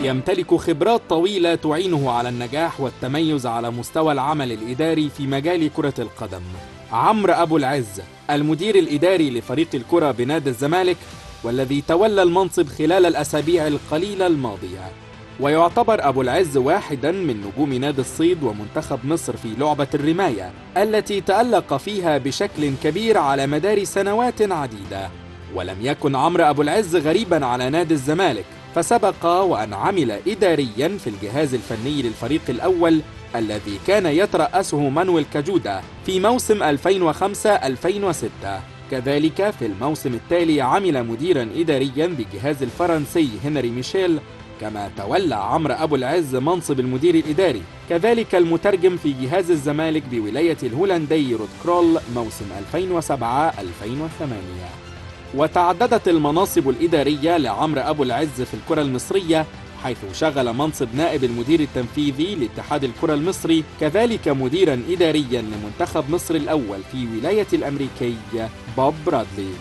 يمتلك خبرات طويلة تعينه على النجاح والتميز على مستوى العمل الإداري في مجال كرة القدم عمرو أبو العز المدير الإداري لفريق الكرة بنادي الزمالك والذي تولى المنصب خلال الأسابيع القليلة الماضية ويعتبر أبو العز واحدا من نجوم نادي الصيد ومنتخب مصر في لعبة الرماية التي تألق فيها بشكل كبير على مدار سنوات عديدة ولم يكن عمرو أبو العز غريبا على نادي الزمالك فسبق وأن عمل إداريا في الجهاز الفني للفريق الأول الذي كان يترأسه مانويل كاجودا في موسم 2005-2006 كذلك في الموسم التالي عمل مديرا إداريا بالجهاز الفرنسي هنري ميشيل كما تولى عمرو أبو العز منصب المدير الإداري كذلك المترجم في جهاز الزمالك بولاية الهولندي رود كرول موسم 2007-2008 وتعددت المناصب الإدارية لعمرو أبو العز في الكرة المصرية حيث شغل منصب نائب المدير التنفيذي لاتحاد الكرة المصري كذلك مديرا إداريا لمنتخب مصر الأول في ولاية الأمريكي بوب برادلي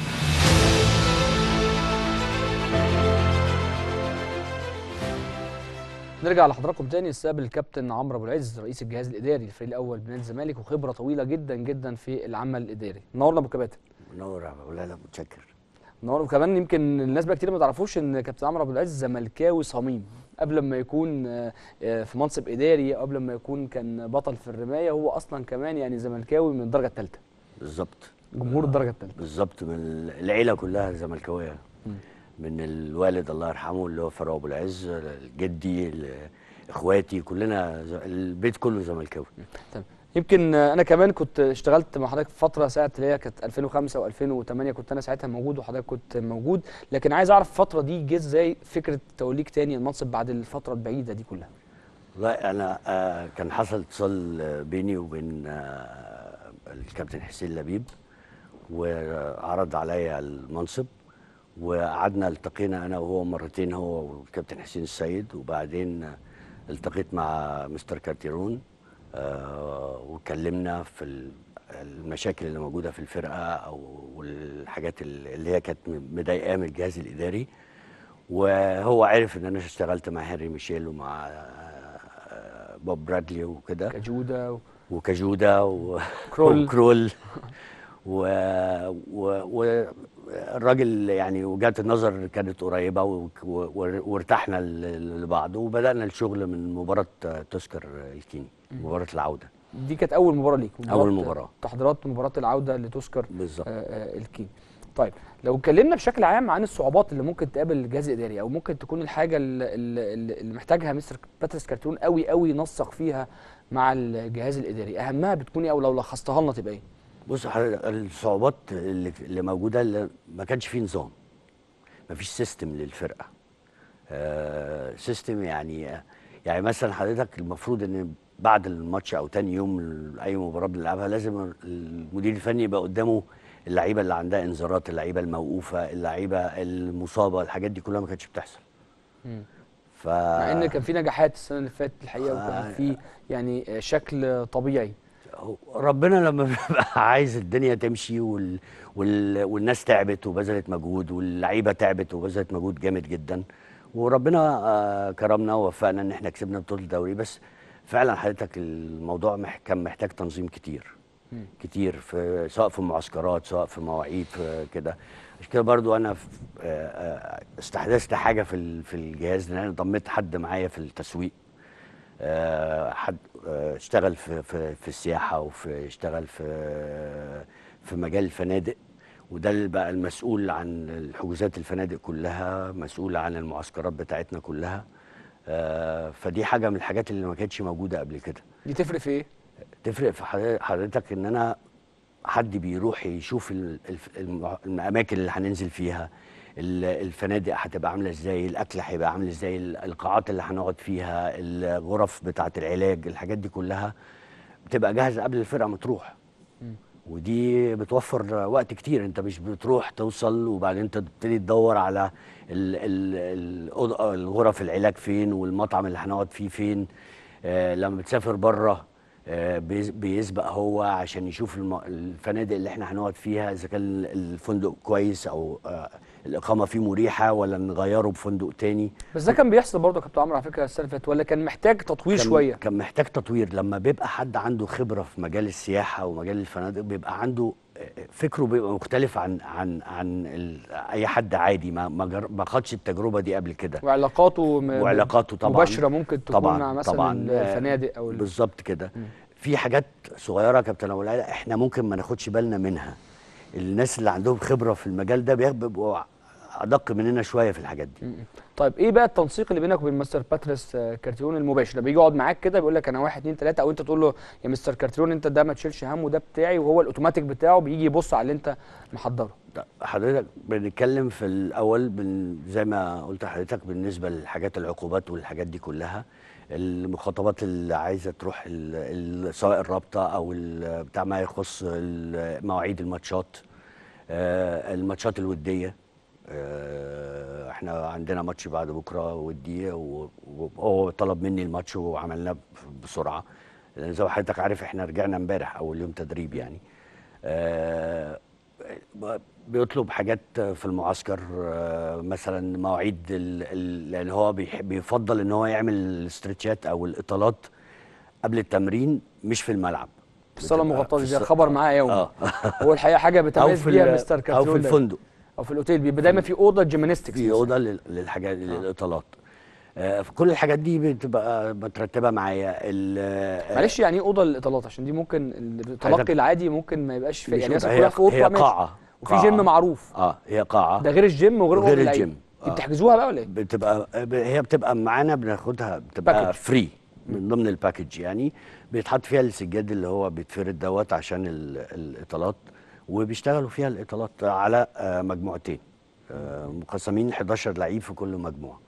نرجع لحضراتكم تاني نستقبل الكابتن عمرو ابو العز رئيس الجهاز الاداري للفريق الاول بنادي الزمالك وخبره طويله جدا جدا في العمل الاداري نورنا ابو كباتن منور يا ابو لا متشكر نورنا وكمان يمكن الناس بقى كتير ما تعرفوش ان كابتن عمرو ابو العز زملكاوي صميم قبل ما يكون آه، آه، في منصب اداري قبل ما يكون كان بطل في الرمايه هو اصلا كمان يعني زملكاوي من الدرجه الثالثه بالظبط جمهور الدرجه الثالثه بالظبط من العيله كلها زملكاويه من الوالد الله يرحمه اللي هو فاروق ابو العز جدي اخواتي كلنا ز- البيت كله زملكاوي تمام يمكن آه، انا كمان كنت اشتغلت مع حضرتك فتره ساعه اللي هي كانت 2005 و2008 كنت انا ساعتها موجود وحضرتك كنت موجود لكن عايز اعرف الفتره دي جه ازاي فكره توليك تاني المنصب بعد الفتره البعيده دي كلها والله انا آه، كان حصل اتصال آه، بيني وبين آه، الكابتن حسين لبيب وعرض عليا المنصب وقعدنا التقينا انا وهو مرتين هو والكابتن حسين السيد وبعدين آه، التقيت مع مستر كارتيرون آه، واتكلمنا في ال- المشاكل اللي موجوده في الفرقه او والحاجات اللي هي كانت مضايقاه من الجهاز الاداري وهو عرف ان انا اشتغلت مع هنري ميشيل ومع آه، بوب برادلي وكده كجوده و... وكجودا و... كرول. وكرول و... و... والراجل يعني وجهات النظر كانت قريبه و... و... وارتحنا ل- لبعض وبدانا الشغل من مباراه تذكر الكيني مباراه العوده دي كانت اول مباراه ليك أول مباراة. تحضيرات مباراه العوده اللي تذكر بالظبط آه، آه، الكيني طيب لو اتكلمنا بشكل عام عن الصعوبات اللي ممكن تقابل الجهاز الاداري او ممكن تكون الحاجه اللي, اللي اللي محتاجها مستر باتريس كارتون قوي قوي ينسق فيها مع الجهاز الاداري اهمها بتكون ايه او لو لخصتها لنا تبقى ايه بص حضرتك الصعوبات اللي, اللي موجوده اللي ما كانش فيه نظام ما فيش سيستم للفرقه آه سيستم يعني يعني مثلا حضرتك المفروض ان بعد الماتش او تاني يوم ال- اي مباراه بنلعبها لازم المدير الفني يبقى قدامه اللعيبه اللي عندها انذارات اللعيبه الموقوفه اللعيبه المصابه الحاجات دي كلها ما كانتش بتحصل ف مع ان كان في نجاحات السنه اللي فاتت الحقيقه وكان آه. في يعني شكل طبيعي ربنا لما بيبقى عايز الدنيا تمشي وال... وال... والناس تعبت وبذلت مجهود واللعيبه تعبت وبذلت مجهود جامد جدا وربنا آه كرمنا ووفقنا ان احنا كسبنا بطوله الدوري بس فعلا حضرتك الموضوع مح... كان محتاج تنظيم كتير كتير في سواء في المعسكرات سواء في مواعيد في كده عشان كده برضو انا في- آه، آه، استحدثت حاجه في ال- في الجهاز لان انا ضميت حد معايا في التسويق آه، حد آه، اشتغل في في في السياحه وفي اشتغل في في مجال الفنادق وده اللي بقى المسؤول عن الحجوزات الفنادق كلها مسؤول عن المعسكرات بتاعتنا كلها آه، فدي حاجه من الحاجات اللي ما كانتش موجوده قبل كده دي تفرق في ايه تفرق في حضر- حضرتك ان انا حد بيروح يشوف ال- الف- الم- الاماكن اللي هننزل فيها ال- الفنادق هتبقى عامله ازاي الاكل هيبقى عامل ازاي ال- القاعات اللي هنقعد فيها الغرف بتاعه العلاج الحاجات دي كلها بتبقى جاهزه قبل الفرقه ما تروح ودي بتوفر وقت كتير انت مش بتروح توصل وبعدين انت تبتدي تدور على ال ال الأوض- الغرف العلاج فين والمطعم اللي هنقعد فيه فين آه لما بتسافر بره آه بيز- بيسبق هو عشان يشوف الم- الفنادق اللي احنا هنقعد فيها اذا كان الفندق كويس او آه الاقامه فيه مريحه ولا نغيره بفندق تاني بس ده كان بيحصل برضه يا كابتن عمرو على فكره السنه اللي فاتت ولا كان محتاج تطوير كان شويه كان محتاج تطوير لما بيبقى حد عنده خبره في مجال السياحه ومجال الفنادق بيبقى عنده فكره بيبقى مختلف عن عن عن ال- اي حد عادي ما ما جر- ما خدش التجربه دي قبل كده وعلاقاته م- وعلاقاته طبعا مباشره ممكن تكون طبعا مع مثلا طبعا الفنادق او ال- بالظبط كده في حاجات صغيره يا كابتن ابو العلا احنا ممكن ما ناخدش بالنا منها الناس اللي عندهم خبره في المجال ده بيبقوا- بيبقوا ادق مننا شويه في الحاجات دي طيب ايه بقى التنسيق اللي بينك وبين مستر باتريس آه، كارتيون المباشر ده بيجي يقعد معاك كده بيقول لك انا واحد اتنين تلاته او انت تقول له يا مستر كارتيون انت ده ما تشيلش همه ده بتاعي وهو الاوتوماتيك بتاعه بيجي يبص على اللي انت محضره طب حضرتك بنتكلم في الاول بن زي ما قلت لحضرتك بالنسبه للحاجات العقوبات والحاجات دي كلها المخاطبات اللي عايزه تروح ال- ال- سواء الرابطه او ال- بتاع ما يخص ال- مواعيد الماتشات آه، الماتشات الوديه آه، احنا عندنا ماتش بعد بكره وديه و- وهو طلب مني الماتش وعملناه ب- بسرعه لان زي ما حضرتك عارف احنا رجعنا امبارح اول يوم تدريب يعني آه، بيطلب حاجات في المعسكر آه، مثلا مواعيد ال- ال- لان هو بيحب بيفضل ان هو يعمل الاسترتشات او الاطالات قبل التمرين مش في الملعب في الصاله بتبقى المغطاه في دي ده الص- خبر معاه يومي اه هو الحقيقه حاجه او بيتميز في بيها ال- مستر او كارتيون في ده. الفندق او في الاوتيل بيبقى دايما في اوضه جيمناستكس في اوضه لل- للحاجات للاطالات آه، كل الحاجات دي بتبقى مترتبه معايا ال- آه، معلش يعني ايه اوضه للاطالات عشان دي ممكن التلقي حضرتك- العادي ممكن ما يبقاش في مش يعني مثلا هي- كل واحد في اوضه هي ماشي. قاعه وفي قاعة. جيم معروف اه هي قاعه ده غير الجيم وغير غير أوضة اللعيبة. الجيم. دي آه. بتحجزوها بقى ولا ايه؟ بتبقى ب- هي بتبقى معانا بناخدها بتبقى باكج. فري من ضمن الباكج يعني بيتحط فيها السجاد اللي هو بيتفرد دوت عشان ال- الاطالات وبيشتغلوا فيها الاطالات على آه، مجموعتين آه، مقسمين 11 لعيب في كل مجموعه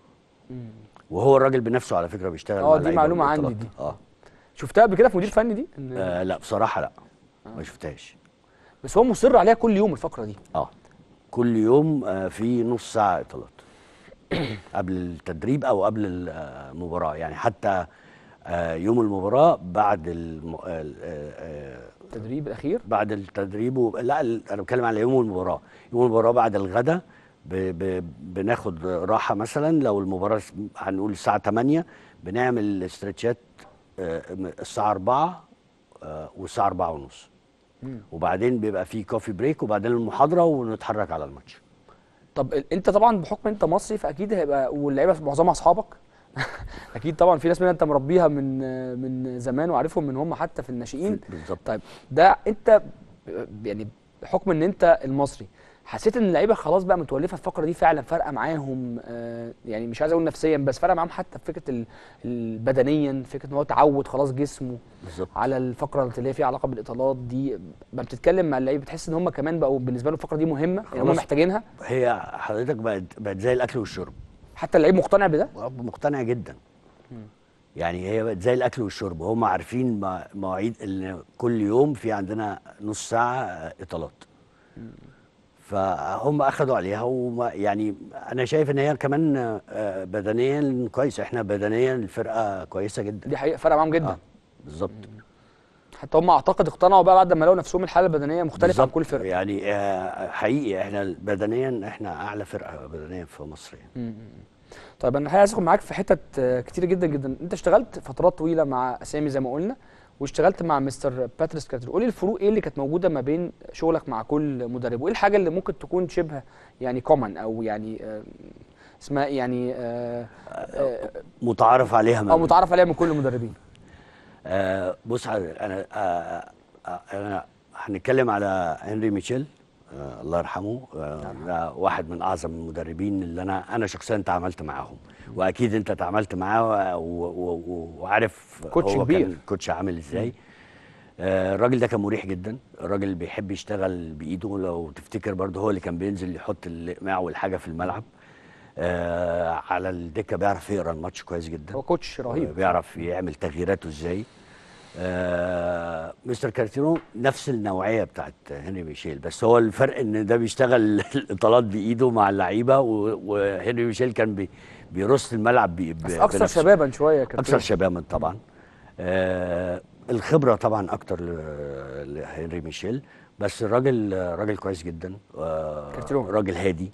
وهو الراجل بنفسه على فكره بيشتغل آه، مع دي اللعيبة معلومة عندي والإطالات. دي. اه شفتها قبل كده في مدير فني دي؟ إن آه، لا بصراحه لا ما شفتهاش بس هو مصر عليها كل يوم الفقره دي اه كل يوم آه، في نص ساعه اطالات قبل التدريب او قبل المباراه يعني حتى آه، يوم المباراه بعد الم... آه، آه، آه، التدريب الاخير بعد التدريب و... لا ال- انا بتكلم على يوم المباراه يوم المباراه بعد الغداء ب... ب... بناخد راحه مثلا لو المباراه س- هنقول الساعه 8 بنعمل استرتشات آه، م- الساعه 4 آه، والساعه 4 ونص وبعدين بيبقى في كوفي بريك وبعدين المحاضره ونتحرك على الماتش طب ال- انت طبعا بحكم انت مصري فاكيد هيبقى واللعيبه معظمها اصحابك اكيد طبعا في ناس منها انت مربيها من من زمان وعارفهم من هم حتى في الناشئين بالظبط طيب ده انت ب- يعني بحكم ان انت المصري حسيت ان اللعيبه خلاص بقى متولفه الفقره دي فعلا فارقه معاهم آه يعني مش عايز اقول نفسيا بس فارقه معاهم حتى في فكره ال- ال- بدنيا فكره ان هو تعود خلاص جسمه بالظبط على الفقره اللي هي فيها علاقه بالاطالات دي ما بتتكلم مع اللعيبه بتحس ان هم كمان بقوا بالنسبه لهم الفقره دي مهمه يعني هم خلاص. محتاجينها هي حضرتك بقت بقت زي الاكل والشرب حتى اللعيب مقتنع بده مقتنع جدا يعني هي بقت زي الاكل والشرب هم عارفين مع- مواعيد ان كل يوم في عندنا نص ساعه آه، اطالات فهم اخذوا عليها وما يعني انا شايف ان هي كمان آه، بدنيا كويس احنا بدنيا الفرقه كويسه جدا دي حقيقه فرق معاهم جدا آه، بالظبط حتى هم اعتقد اقتنعوا بقى بعد ما لقوا نفسهم الحاله البدنيه مختلفه عن بالظبط. كل فرقه يعني آه، حقيقي احنا بدنيا احنا اعلى فرقه بدنيا في مصر يعني طيب انا الحقيقه عايز ادخل معاك في حتت آه، كتير جدا جدا انت اشتغلت فترات طويله مع اسامي زي ما قلنا واشتغلت مع مستر باتريس كارتر قولي الفروق ايه اللي كانت موجوده ما بين شغلك مع كل مدرب وايه الحاجه اللي ممكن تكون شبه يعني كومن او يعني آه، اسمها إيه؟ يعني آه، آه، متعارف عليها من او متعارف عليها من كل المدربين آه بص حضرتك، انا آه آه انا هنتكلم على هنري ميشيل آه الله يرحمه آه ده واحد من اعظم المدربين اللي انا انا شخصيا تعاملت معاهم واكيد انت تعاملت معاه و- و- و- وعارف كوتش هو كبير. كان كوتش عامل ازاي آه الراجل ده كان مريح جدا الراجل بيحب يشتغل بايده لو تفتكر برضه هو اللي كان بينزل يحط الاقماع والحاجه في الملعب آه على الدكه بيعرف يقرا الماتش كويس جدا هو كوتش رهيب بيعرف يعمل تغييراته ازاي آه مستر كارتيرو نفس النوعيه بتاعت هنري ميشيل بس هو الفرق ان ده بيشتغل الاطالات بايده مع اللعيبه و- وهنري ميشيل كان بي بيرص الملعب بي بس ب- اكثر بنفسه. شبابا شويه كابتن اكثر شبابا طبعا آه الخبره طبعا اكتر ل- لهنري ميشيل بس الراجل راجل كويس جدا آه كارتيرون. راجل هادي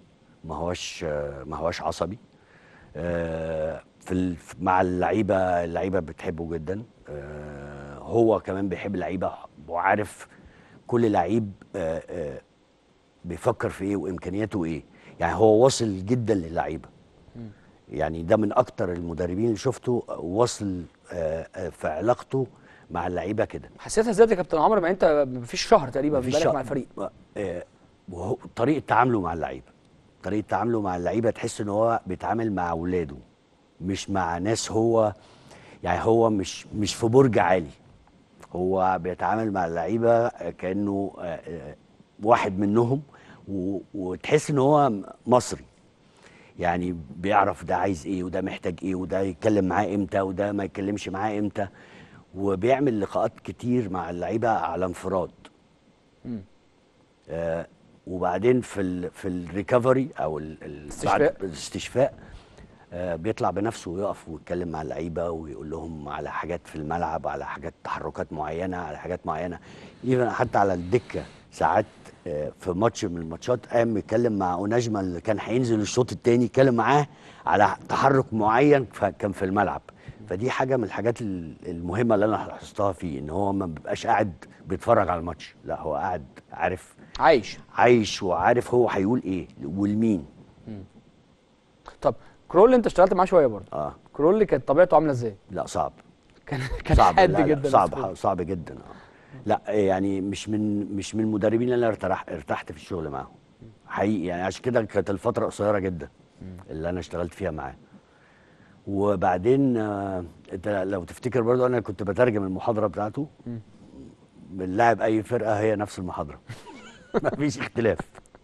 ما هوش آه، ما هوش عصبي آه، في ال- مع اللعيبه اللعيبه بتحبه جدا آه، هو كمان بيحب اللعيبه وعارف كل لعيب آه، آه، بيفكر في ايه وامكانياته ايه يعني هو واصل جدا للعيبه يعني ده من اكتر المدربين اللي شفته واصل آه، آه، في علاقته مع اللعيبه كده حسيتها ازاي يا كابتن عمرو ما انت مفيش شهر تقريبا مفيش بالك شا- مع الفريق آه، وهو طريقه تعامله مع اللعيبه طريقه تعامله مع اللعيبه تحس ان هو بيتعامل مع اولاده مش مع ناس هو يعني هو مش مش في برج عالي هو بيتعامل مع اللعيبه كانه آه، آه، واحد منهم و- وتحس ان هو مصري يعني بيعرف ده عايز ايه وده محتاج ايه وده يتكلم معاه امتى وده ما يتكلمش معاه امتى وبيعمل لقاءات كتير مع اللعيبه على انفراد مم. آه وبعدين في ال في الريكفري او ال ال استشفاء. بعد الاستشفاء آه بيطلع بنفسه ويقف ويتكلم مع اللعيبه ويقول لهم على حاجات في الملعب على حاجات تحركات معينه على حاجات معينه ايفن حتى على الدكه ساعات آه في ماتش من الماتشات قام يتكلم مع اوناجما اللي كان هينزل الشوط الثاني يتكلم معاه على تحرك معين ف- كان في الملعب فدي حاجه من الحاجات ال- المهمه اللي انا لاحظتها فيه ان هو ما بيبقاش قاعد بيتفرج على الماتش لا هو قاعد عارف عايش عايش وعارف هو هيقول ايه ولمين طب كرول انت اشتغلت معاه شويه برضه اه كرول كانت طبيعته عامله ازاي لا صعب كان كان صعب حاد لا لا جدا صعب الأسلوب. صعب جدا اه لا يعني مش من مش من المدربين اللي انا ارتاح ارتحت في الشغل معاهم حقيقي يعني عشان كده كانت الفتره قصيره جدا اللي انا اشتغلت فيها معاه وبعدين آه انت لو تفتكر برضو انا كنت بترجم المحاضره بتاعته بنلاعب اي فرقه هي نفس المحاضره مفيش اختلاف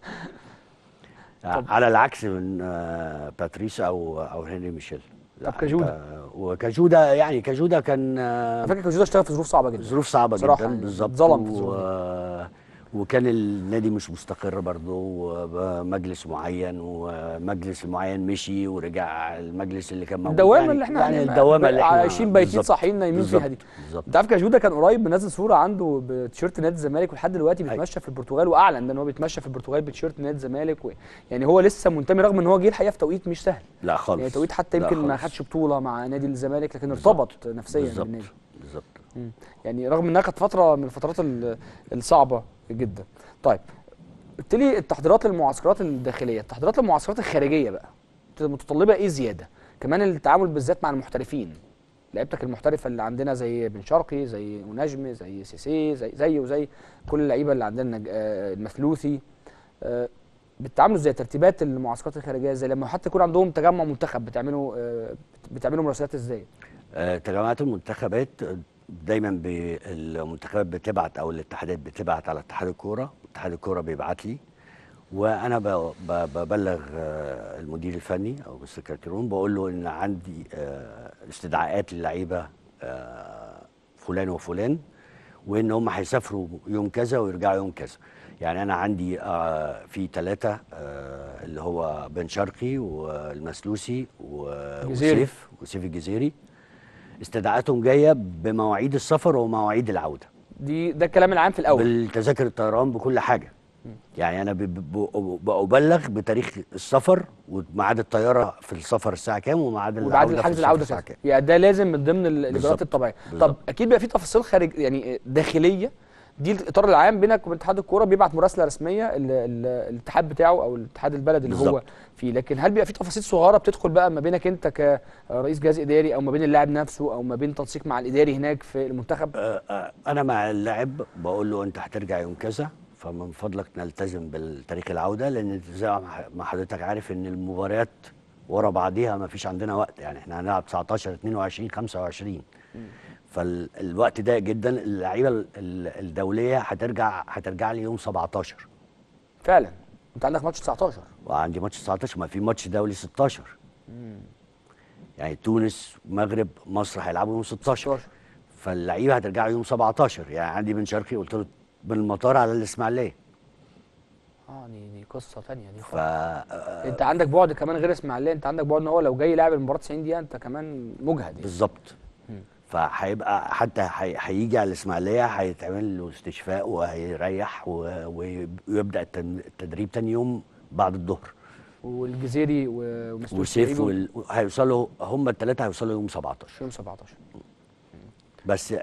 على العكس من آه، باتريس او او هنري ميشيل لا، طب كجودة؟ أنت- وكجوده يعني كجوده كان آه، انا فاكر كوجودا اشتغل في ظروف صعبه جدا ظروف صعبه بصراحة جدا يعني بالظبط اتظلم في و... الظروف وكان النادي مش مستقر برضه ومجلس معين ومجلس معين مشي ورجع المجلس اللي كان موجود الدوامه يعني اللي احنا يعني الدوامه اللي احنا عايشين بايتين بالظبط، صاحيين نايمين فيها دي بالظبط، بالظبط انت عارف كاجودا كان قريب منزل صوره عنده بتيشيرت نادي الزمالك ولحد دلوقتي أيوة. بيتمشى في البرتغال واعلن ده ان هو بيتمشى في البرتغال بتيشيرت نادي الزمالك و... يعني هو لسه منتمي رغم ان هو جه الحقيقه في توقيت مش سهل لا خالص يعني توقيت حتى لا يمكن ما خالص. خدش بطوله مع نادي الزمالك لكن بالظبط. ارتبط نفسيا بالظبط بالنادي بالظبط مم. يعني رغم انها كانت فتره من الفترات ال- الصعبه جدا طيب قلت لي التحضيرات للمعسكرات الداخليه التحضيرات للمعسكرات الخارجيه بقى متطلبه ايه زياده كمان التعامل بالذات مع المحترفين لعيبتك المحترفه اللي عندنا زي بن شرقي زي منجم زي سيسي زي زي وزي كل اللعيبه اللي عندنا نج- آه، المثلوثي آه، بتتعاملوا ازاي ترتيبات المعسكرات الخارجيه ازاي لما حتى يكون عندهم تجمع منتخب بتعملوا آه، بتعملوا مراسلات ازاي آه، تجمعات المنتخبات آه، دايما ب- المنتخبات بتبعت او الاتحادات بتبعت على اتحاد الكوره اتحاد الكوره بيبعت لي وانا ب- ب- ببلغ آه، المدير الفني او السكرتيرون بقول له ان عندي آه، استدعاءات للعيبه آه، فلان وفلان وان هم هيسافروا يوم كذا ويرجعوا يوم كذا يعني انا عندي آه، في ثلاثه اللي هو بن شرقي والمسلوسي و- جزيري. وسيف وسيف الجزيري استدعاءاتهم جايه بمواعيد السفر ومواعيد العوده دي ده الكلام العام في الاول بالتذاكر الطيران بكل حاجه يعني انا ب- ب- بأبلغ بتاريخ السفر وميعاد الطياره في السفر الساعه كام وميعاد وبعد العوده في الحجز السفر العوده الساعه كده كام يعني ده لازم من ضمن ال- الاجراءات بالظبط. الطبيعيه طب بالظبط. اكيد بقى في تفاصيل خارج يعني داخليه دي الاطار العام بينك وبين اتحاد الكوره بيبعت مراسله رسميه ال- ال- الاتحاد بتاعه او الاتحاد البلد اللي هو بالظبط. فيه لكن هل بيبقى في تفاصيل صغيره بتدخل بقى ما بينك انت كرئيس جهاز اداري او ما بين اللاعب نفسه او ما بين تنسيق مع الاداري هناك في المنتخب آه، آه، انا مع اللاعب بقول له انت هترجع يوم كذا فمن فضلك نلتزم بالتاريخ العوده لان زي ما ما حضرتك عارف ان المباريات ورا بعضيها ما فيش عندنا وقت يعني احنا هنلعب 19 22 25 فالوقت ضيق جدا اللعيبه ال- ال- الدوليه هترجع هترجع لي يوم 17 فعلا انت عندك ماتش 19 وعندي ماتش 19 ما في ماتش دولي 16 يعني تونس المغرب مصر هيلعبوا يوم 16 16. فاللعيبه هترجع يوم 17 يعني عندي بن شرقي قلت له من المطار على الاسماعيليه اه دي دي قصه ثانيه دي ف خالص انت عندك بعد كمان غير اسماعيليه انت عندك بعد ان هو لو جاي لاعب المباراه 90 دقيقه انت كمان مجهد يعني. بالظبط فهيبقى حتى هي- هيجي على الاسماعيليه هيتعمل له استشفاء وهيريح و- ويبدا التن- التدريب تاني يوم بعد الظهر والجزيري و- ومستر وسيف تقريباً وال... هيوصلوا هم الثلاثه هيوصلوا يوم 17 يوم 17 بس ال...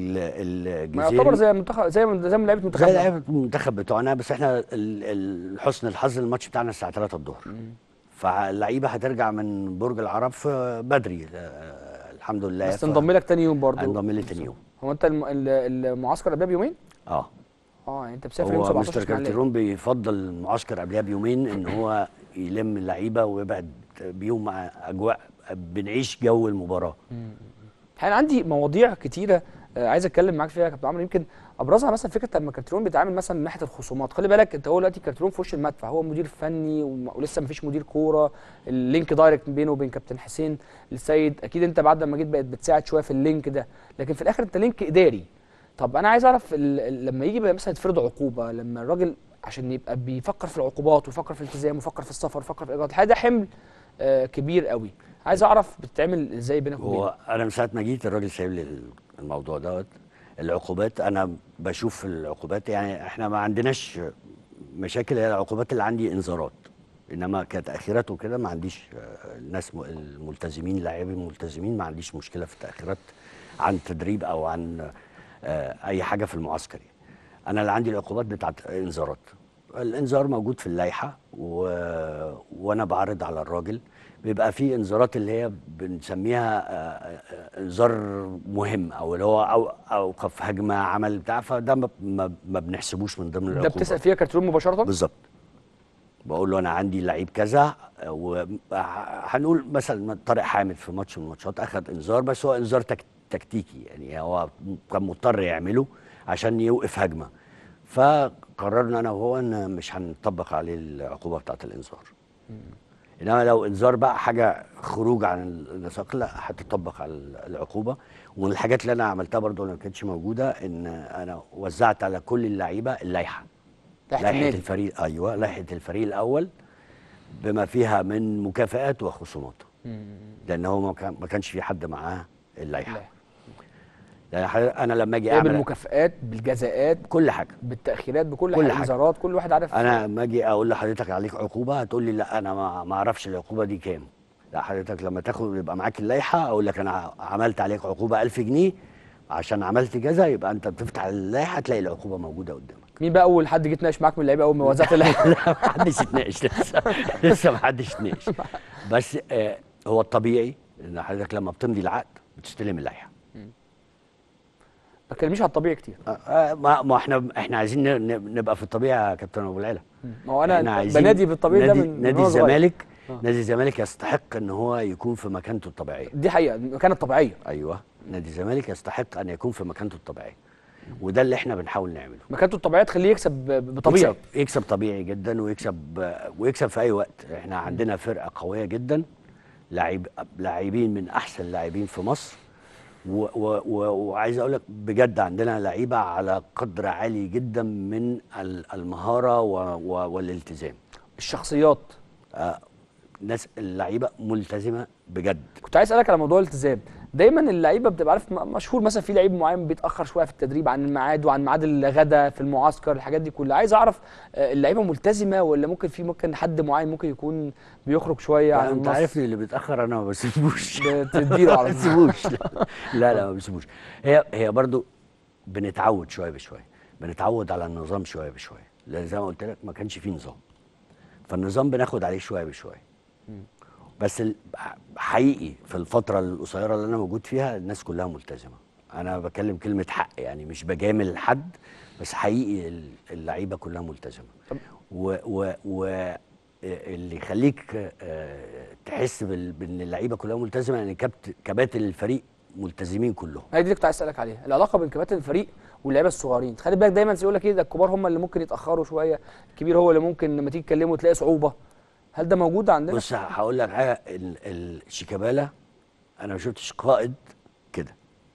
ما الجزيري يعتبر زي منتخب زي زي من لعيبه زي منتخب لعيبه المنتخب بتوعنا بس احنا ال- ال- حسن الحظ الماتش بتاعنا الساعه 3 الظهر فاللعيبه هترجع من برج العرب في بدري آه، الحمد لله بس ف- تنضم لك تاني يوم برضه هنضم لي تاني يوم هو انت الم- ال- المعسكر قبلها بيومين؟ اه اه يعني انت مسافر يوم هو 17 مستر اسماعيلية. كارتيرون بيفضل المعسكر قبلها بيومين ان هو يلم اللعيبه ويبعد بيهم مع اجواء بنعيش جو المباراه انا عندي مواضيع كتيره آه، عايز اتكلم معاك فيها يا كابتن عمرو يمكن ابرزها مثلا فكره لما كارتيرون بيتعامل مثلا من ناحيه الخصومات خلي بالك انت هو دلوقتي كارتيرون في وش المدفع هو مدير فني وم- ولسه ما فيش مدير كوره اللينك دايركت بينه وبين كابتن حسين السيد اكيد انت بعد ما جيت بقت بتساعد شويه في اللينك ده لكن في الاخر انت لينك اداري طب انا عايز اعرف ال- ال- لما يجي بقى مثلا يتفرض عقوبه لما الراجل عشان يبقى بيفكر في العقوبات ويفكر في الالتزام ويفكر في السفر ويفكر في الايجارات الحقيقه ده حمل آه، كبير قوي عايز اعرف بتتعمل ازاي بينك وبينه هو انا من ساعه ما جيت الراجل سايب لي الموضوع دوت العقوبات انا بشوف العقوبات يعني احنا ما عندناش مشاكل هي العقوبات اللي عندي انذارات انما كتاخيرات وكده ما عنديش آه، الناس م- الملتزمين اللاعبين الملتزمين ما عنديش مشكله في التاخيرات عن تدريب او عن آه، اي حاجه في المعسكر يعني. انا اللي عندي العقوبات بتاعت انذارات الانذار موجود في اللائحه و... وانا بعرض على الراجل بيبقى في انذارات اللي هي بنسميها آه، آه، انذار مهم او اللي هو أو اوقف هجمه عمل بتاع فده ما, ما, ما بنحسبوش من ضمن ده العقوبات بتسال فيها كارتيرون مباشره بالظبط بقول له انا عندي لعيب كذا وهنقول مثلا طارق حامد في ماتش من الماتشات اخذ انذار بس هو انذار تك تكتيكي يعني هو كان مضطر يعمله عشان يوقف هجمه فقررنا انا وهو ان مش هنطبق عليه العقوبه بتاعت الانذار انما لو انذار بقى حاجه خروج عن النطاق لا هتطبق على العقوبه ومن الحاجات اللي انا عملتها برضو اللي ما كانتش موجوده ان انا وزعت على كل اللعيبه اللائحه تحت لائحه النادي الفريق ايوه لائحه الفريق الاول بما فيها من مكافآت وخصومات لان هو ما كان- ما كانش في حد معاه اللائحه لا. يعني حضرتك- انا لما اجي هي اعمل بالمكافآت بالجزاءات كل حاجه بالتاخيرات بكل كل حاجه حاجة. انذارات كل واحد عارف انا لما اجي اقول لحضرتك عليك عقوبه هتقول لي لا انا ما ما اعرفش العقوبه دي كام لا حضرتك لما تاخد يبقى معاك اللائحه اقول لك انا عملت عليك عقوبه 1000 جنيه عشان عملت كذا يبقى انت بتفتح اللائحه تلاقي العقوبه موجوده قدامك مين بقى اول حد جه يتناقش معاك من اللعيبه اول ما وزعت اللائحه لا ما حدش اتناقش لسه لسه ما حدش اتناقش بس آه هو الطبيعي ان حضرتك لما بتمضي العقد بتستلم اللائحه ما تكلمنيش على الطبيعي كتير آه، آه ما ما احنا احنا عايزين ن- ن- نبقى في الطبيعه يا كابتن ابو العلا ما هو احنا انا عايزين بنادي بالطبيعي ده نادي, من نادي من وأنا صغير. الزمالك آه. نادي الزمالك يستحق ان هو يكون في مكانته الطبيعيه دي حقيقه المكانه الطبيعيه ايوه نادي الزمالك يستحق ان يكون في مكانته الطبيعيه وده اللي احنا بنحاول نعمله مكانته الطبيعيه تخليه يكسب ب- بطبيعي يكسب, يكسب طبيعي جدا ويكسب ويكسب في اي وقت احنا عندنا فرقه قويه جدا لاعب لاعبين من احسن اللاعبين في مصر و و و وعايز اقول لك بجد عندنا لعيبه على قدر عالي جدا من ال- المهاره و و والالتزام الشخصيات آه ناس اللعيبه ملتزمه بجد كنت عايز اسالك على موضوع الالتزام دايما اللعيبه بتبقى عارف م- مشهور مثلا في لعيب معين بيتاخر شويه في التدريب عن الميعاد وعن ميعاد الغداء في المعسكر الحاجات دي كلها عايز اعرف آه، اللعيبه ملتزمه ولا ممكن في ممكن حد معين ممكن يكون بيخرج شويه عن انت النص عارفني اللي بيتاخر انا ما بسيبوش بتديله على ما طول. بسيبوش لا لا, لا ما بسيبوش هي هي برضو بنتعود شويه بشويه بنتعود على النظام شويه بشويه لان زي ما قلت لك ما كانش فيه نظام فالنظام بناخد عليه شويه بشويه بس ال- حقيقي في الفتره القصيره اللي انا موجود فيها الناس كلها ملتزمه انا بكلم كلمه حق يعني مش بجامل حد بس حقيقي ال- اللعيبه كلها ملتزمه و و و اللي يخليك آه، تحس بال- بان اللعيبه كلها ملتزمه يعني كابت كباتن الفريق ملتزمين كلهم هي دي اللي كنت عايز اسالك عليها العلاقه بين كباتن الفريق واللعيبه الصغيرين خلي بالك دايما يقول لك ايه ده الكبار هم اللي ممكن يتاخروا شويه الكبير هو اللي ممكن لما تيجي تكلمه تلاقي صعوبه هل ده موجود عندنا بص هقول لك حاجه ال- ال- شيكابالا انا ما شفتش قائد كده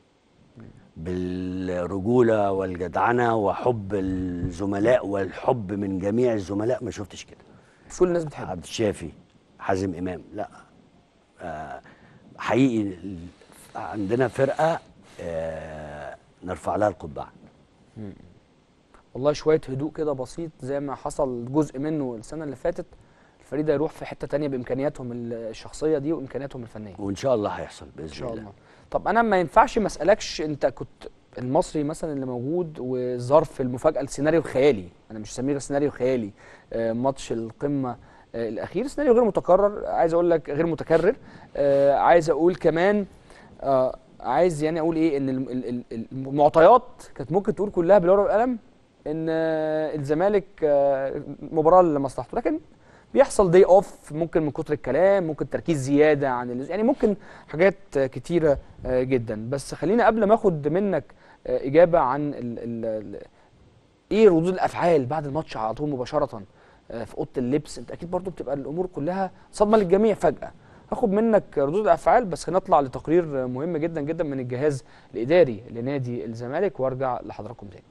بالرجوله والجدعنه وحب الزملاء والحب من جميع الزملاء ما شفتش كده مش كل الناس بتحبه عبد الشافي حازم امام لا آه حقيقي ال- عندنا فرقه آه نرفع لها القبعه والله شويه هدوء كده بسيط زي ما حصل جزء منه السنه اللي فاتت الفريق ده يروح في حته تانية بامكانياتهم الشخصيه دي وامكانياتهم الفنيه وان شاء الله هيحصل باذن ان شاء الله الله طب انا ما ينفعش ما اسالكش انت كنت المصري مثلا اللي موجود وظرف المفاجاه السيناريو الخيالي انا مش سميه سيناريو خيالي آه، ماتش القمه آه، الاخير سيناريو غير متكرر عايز اقول لك غير متكرر آه، عايز اقول كمان آه، عايز يعني اقول ايه ان الم- ال- ال- ال- المعطيات كانت ممكن تقول كلها بالورقه والقلم ان آه، الزمالك آه، مباراه لمصلحته لكن بيحصل دي اوف ممكن من كتر الكلام ممكن تركيز زياده عن اللزوم يعني ممكن حاجات آه، كتيره آه، جدا بس خلينا قبل ما اخد منك آه، اجابه عن ال ال ال ايه ردود الافعال بعد الماتش على طول مباشره آه، في اوضه اللبس انت اكيد برضو بتبقى الامور كلها صدمه للجميع فجاه هاخد منك ردود الافعال بس خلينا نطلع لتقرير مهم جدا جدا من الجهاز الاداري لنادي الزمالك وارجع لحضراتكم تاني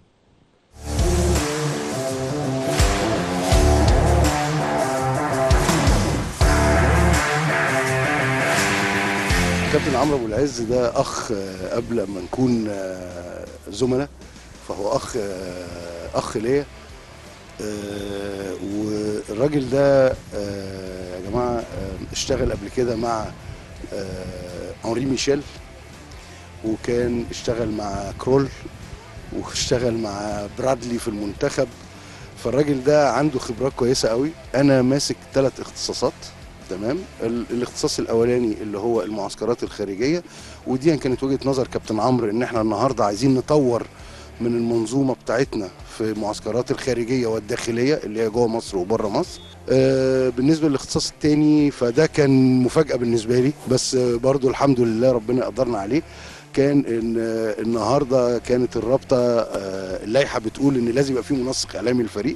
كابتن عمرو ابو العز ده اخ آه، قبل ما نكون آه، زملاء فهو اخ آه، اخ ليا آه، والراجل ده آه، يا جماعه آه، اشتغل قبل كده مع آه، انري ميشيل وكان اشتغل مع كرول واشتغل مع برادلي في المنتخب فالراجل ده عنده خبرات كويسه قوي انا ماسك ثلاث اختصاصات تمام ال- الاختصاص الاولاني اللي هو المعسكرات الخارجيه ودي كانت وجهه نظر كابتن عمرو ان احنا النهارده عايزين نطور من المنظومه بتاعتنا في المعسكرات الخارجيه والداخليه اللي هي جوه مصر وبره مصر آه، بالنسبه للاختصاص الثاني فده كان مفاجاه بالنسبه لي بس آه، برضو الحمد لله ربنا قدرنا عليه كان ان آه، النهارده كانت الرابطه آه، اللائحه بتقول ان لازم يبقى في منسق اعلامي للفريق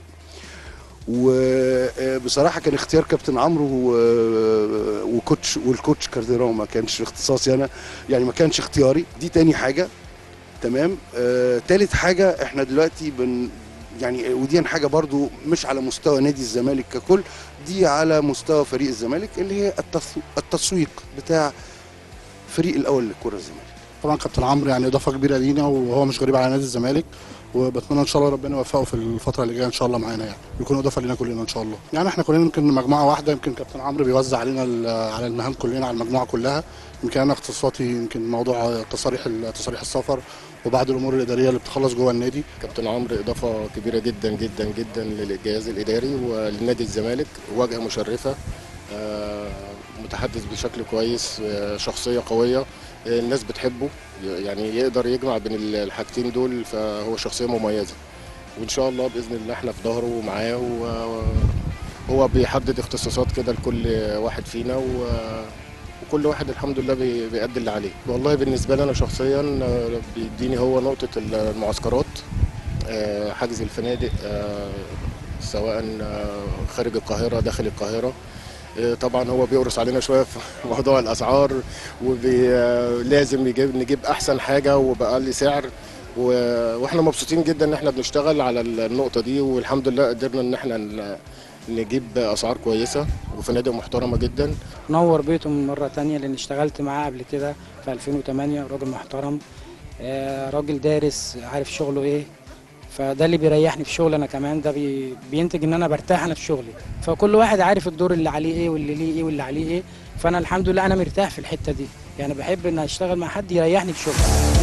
وبصراحه كان اختيار كابتن عمرو و- وكوتش والكوتش كارديرون ما كانش اختصاصي انا يعني ما كانش اختياري دي تاني حاجه تمام آه، تالت حاجه احنا دلوقتي بن يعني ودي حاجه برضو مش على مستوى نادي الزمالك ككل دي على مستوى فريق الزمالك اللي هي التسو- التسويق بتاع فريق الاول للكره الزمالك طبعا كابتن عمرو يعني اضافه كبيره لينا وهو مش غريب على نادي الزمالك وبتمنى ان شاء الله ربنا يوفقه في الفتره اللي جايه ان شاء الله معانا يعني يكون اضافه لينا كلنا ان شاء الله يعني احنا كلنا يمكن مجموعه واحده يمكن كابتن عمرو بيوزع علينا ال- على المهام كلنا على المجموعه كلها يمكن انا اختصاصاتي يمكن موضوع تصاريح ال- تصاريح السفر وبعض الامور الاداريه اللي بتخلص جوه النادي كابتن عمرو اضافه كبيره جدا جدا جدا للجهاز الاداري ولنادي الزمالك واجهه مشرفه آه، متحدث بشكل كويس آه، شخصيه قويه آه، الناس بتحبه يعني يقدر يجمع بين الحاجتين دول فهو شخصيه مميزه وان شاء الله باذن الله احنا في ظهره ومعاه وهو بيحدد اختصاصات كده لكل واحد فينا و وكل واحد الحمد لله بي- بيأدي اللي عليه والله بالنسبه لي انا شخصيا آه، بيديني هو نقطه المعسكرات آه، حجز الفنادق آه، سواء آه، خارج القاهرة داخل القاهرة آه، طبعا هو بيقرص علينا شوية في موضوع الأسعار ولازم يجيب نجيب أحسن حاجة وبأقل سعر و- واحنا مبسوطين جدا ان احنا بنشتغل على النقطة دي والحمد لله قدرنا ان احنا ن- نجيب أسعار كويسة وفنادق محترمة جدا نور بيته من مرة تانية لأن اشتغلت معاه قبل كده في 2008 راجل محترم آه، راجل دارس عارف شغله ايه فده اللي بيريحني في شغلي انا كمان ده بي بينتج ان انا برتاح انا في شغلي فكل واحد عارف الدور اللي عليه ايه واللي ليه ايه واللي عليه ايه فانا الحمد لله انا مرتاح في الحتة دي يعني بحب ان اشتغل مع حد يريحني في شغلي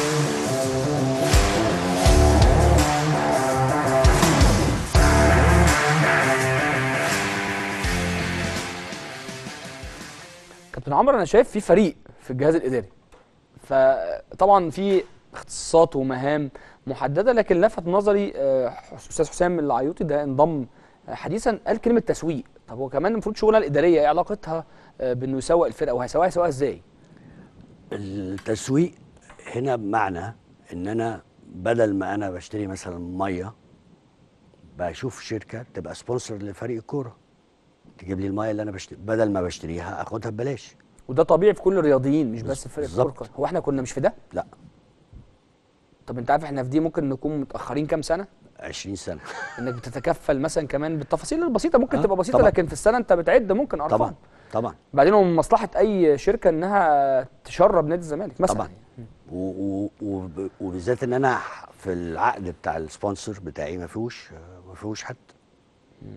كابتن عمرو انا شايف في فريق في الجهاز الاداري فطبعا في اختصاصات ومهام محدده لكن لفت نظري آه، استاذ حسام العيوطي ده انضم آه، حديثا قال كلمه تسويق طب هو كمان المفروض شغلها الاداريه ايه علاقتها آه، بانه يسوق الفرقه وهيسوقها يسوقها ازاي؟ التسويق هنا بمعنى ان انا بدل ما انا بشتري مثلا ميه بشوف شركه تبقى سبونسر لفريق الكوره تجيب لي الميه اللي انا بشتري بدل ما بشتريها اخدها ببلاش وده طبيعي في كل الرياضيين مش بس في فرق بالظبط. الكوره هو احنا كنا مش في ده؟ لا طب انت عارف احنا في دي ممكن نكون متاخرين كام سنه؟ 20 سنه انك بتتكفل مثلا كمان بالتفاصيل البسيطه ممكن آه، تبقى بسيطه طبعاً. لكن في السنه انت بتعد ممكن ارقام طبعا طبعا بعدين هو من مصلحه اي شركه انها تشرب نادي الزمالك مثلا طبعا و- و- وب- وبالذات ان انا في العقد بتاع السبونسر بتاعي ما فيهوش ما فيهوش حد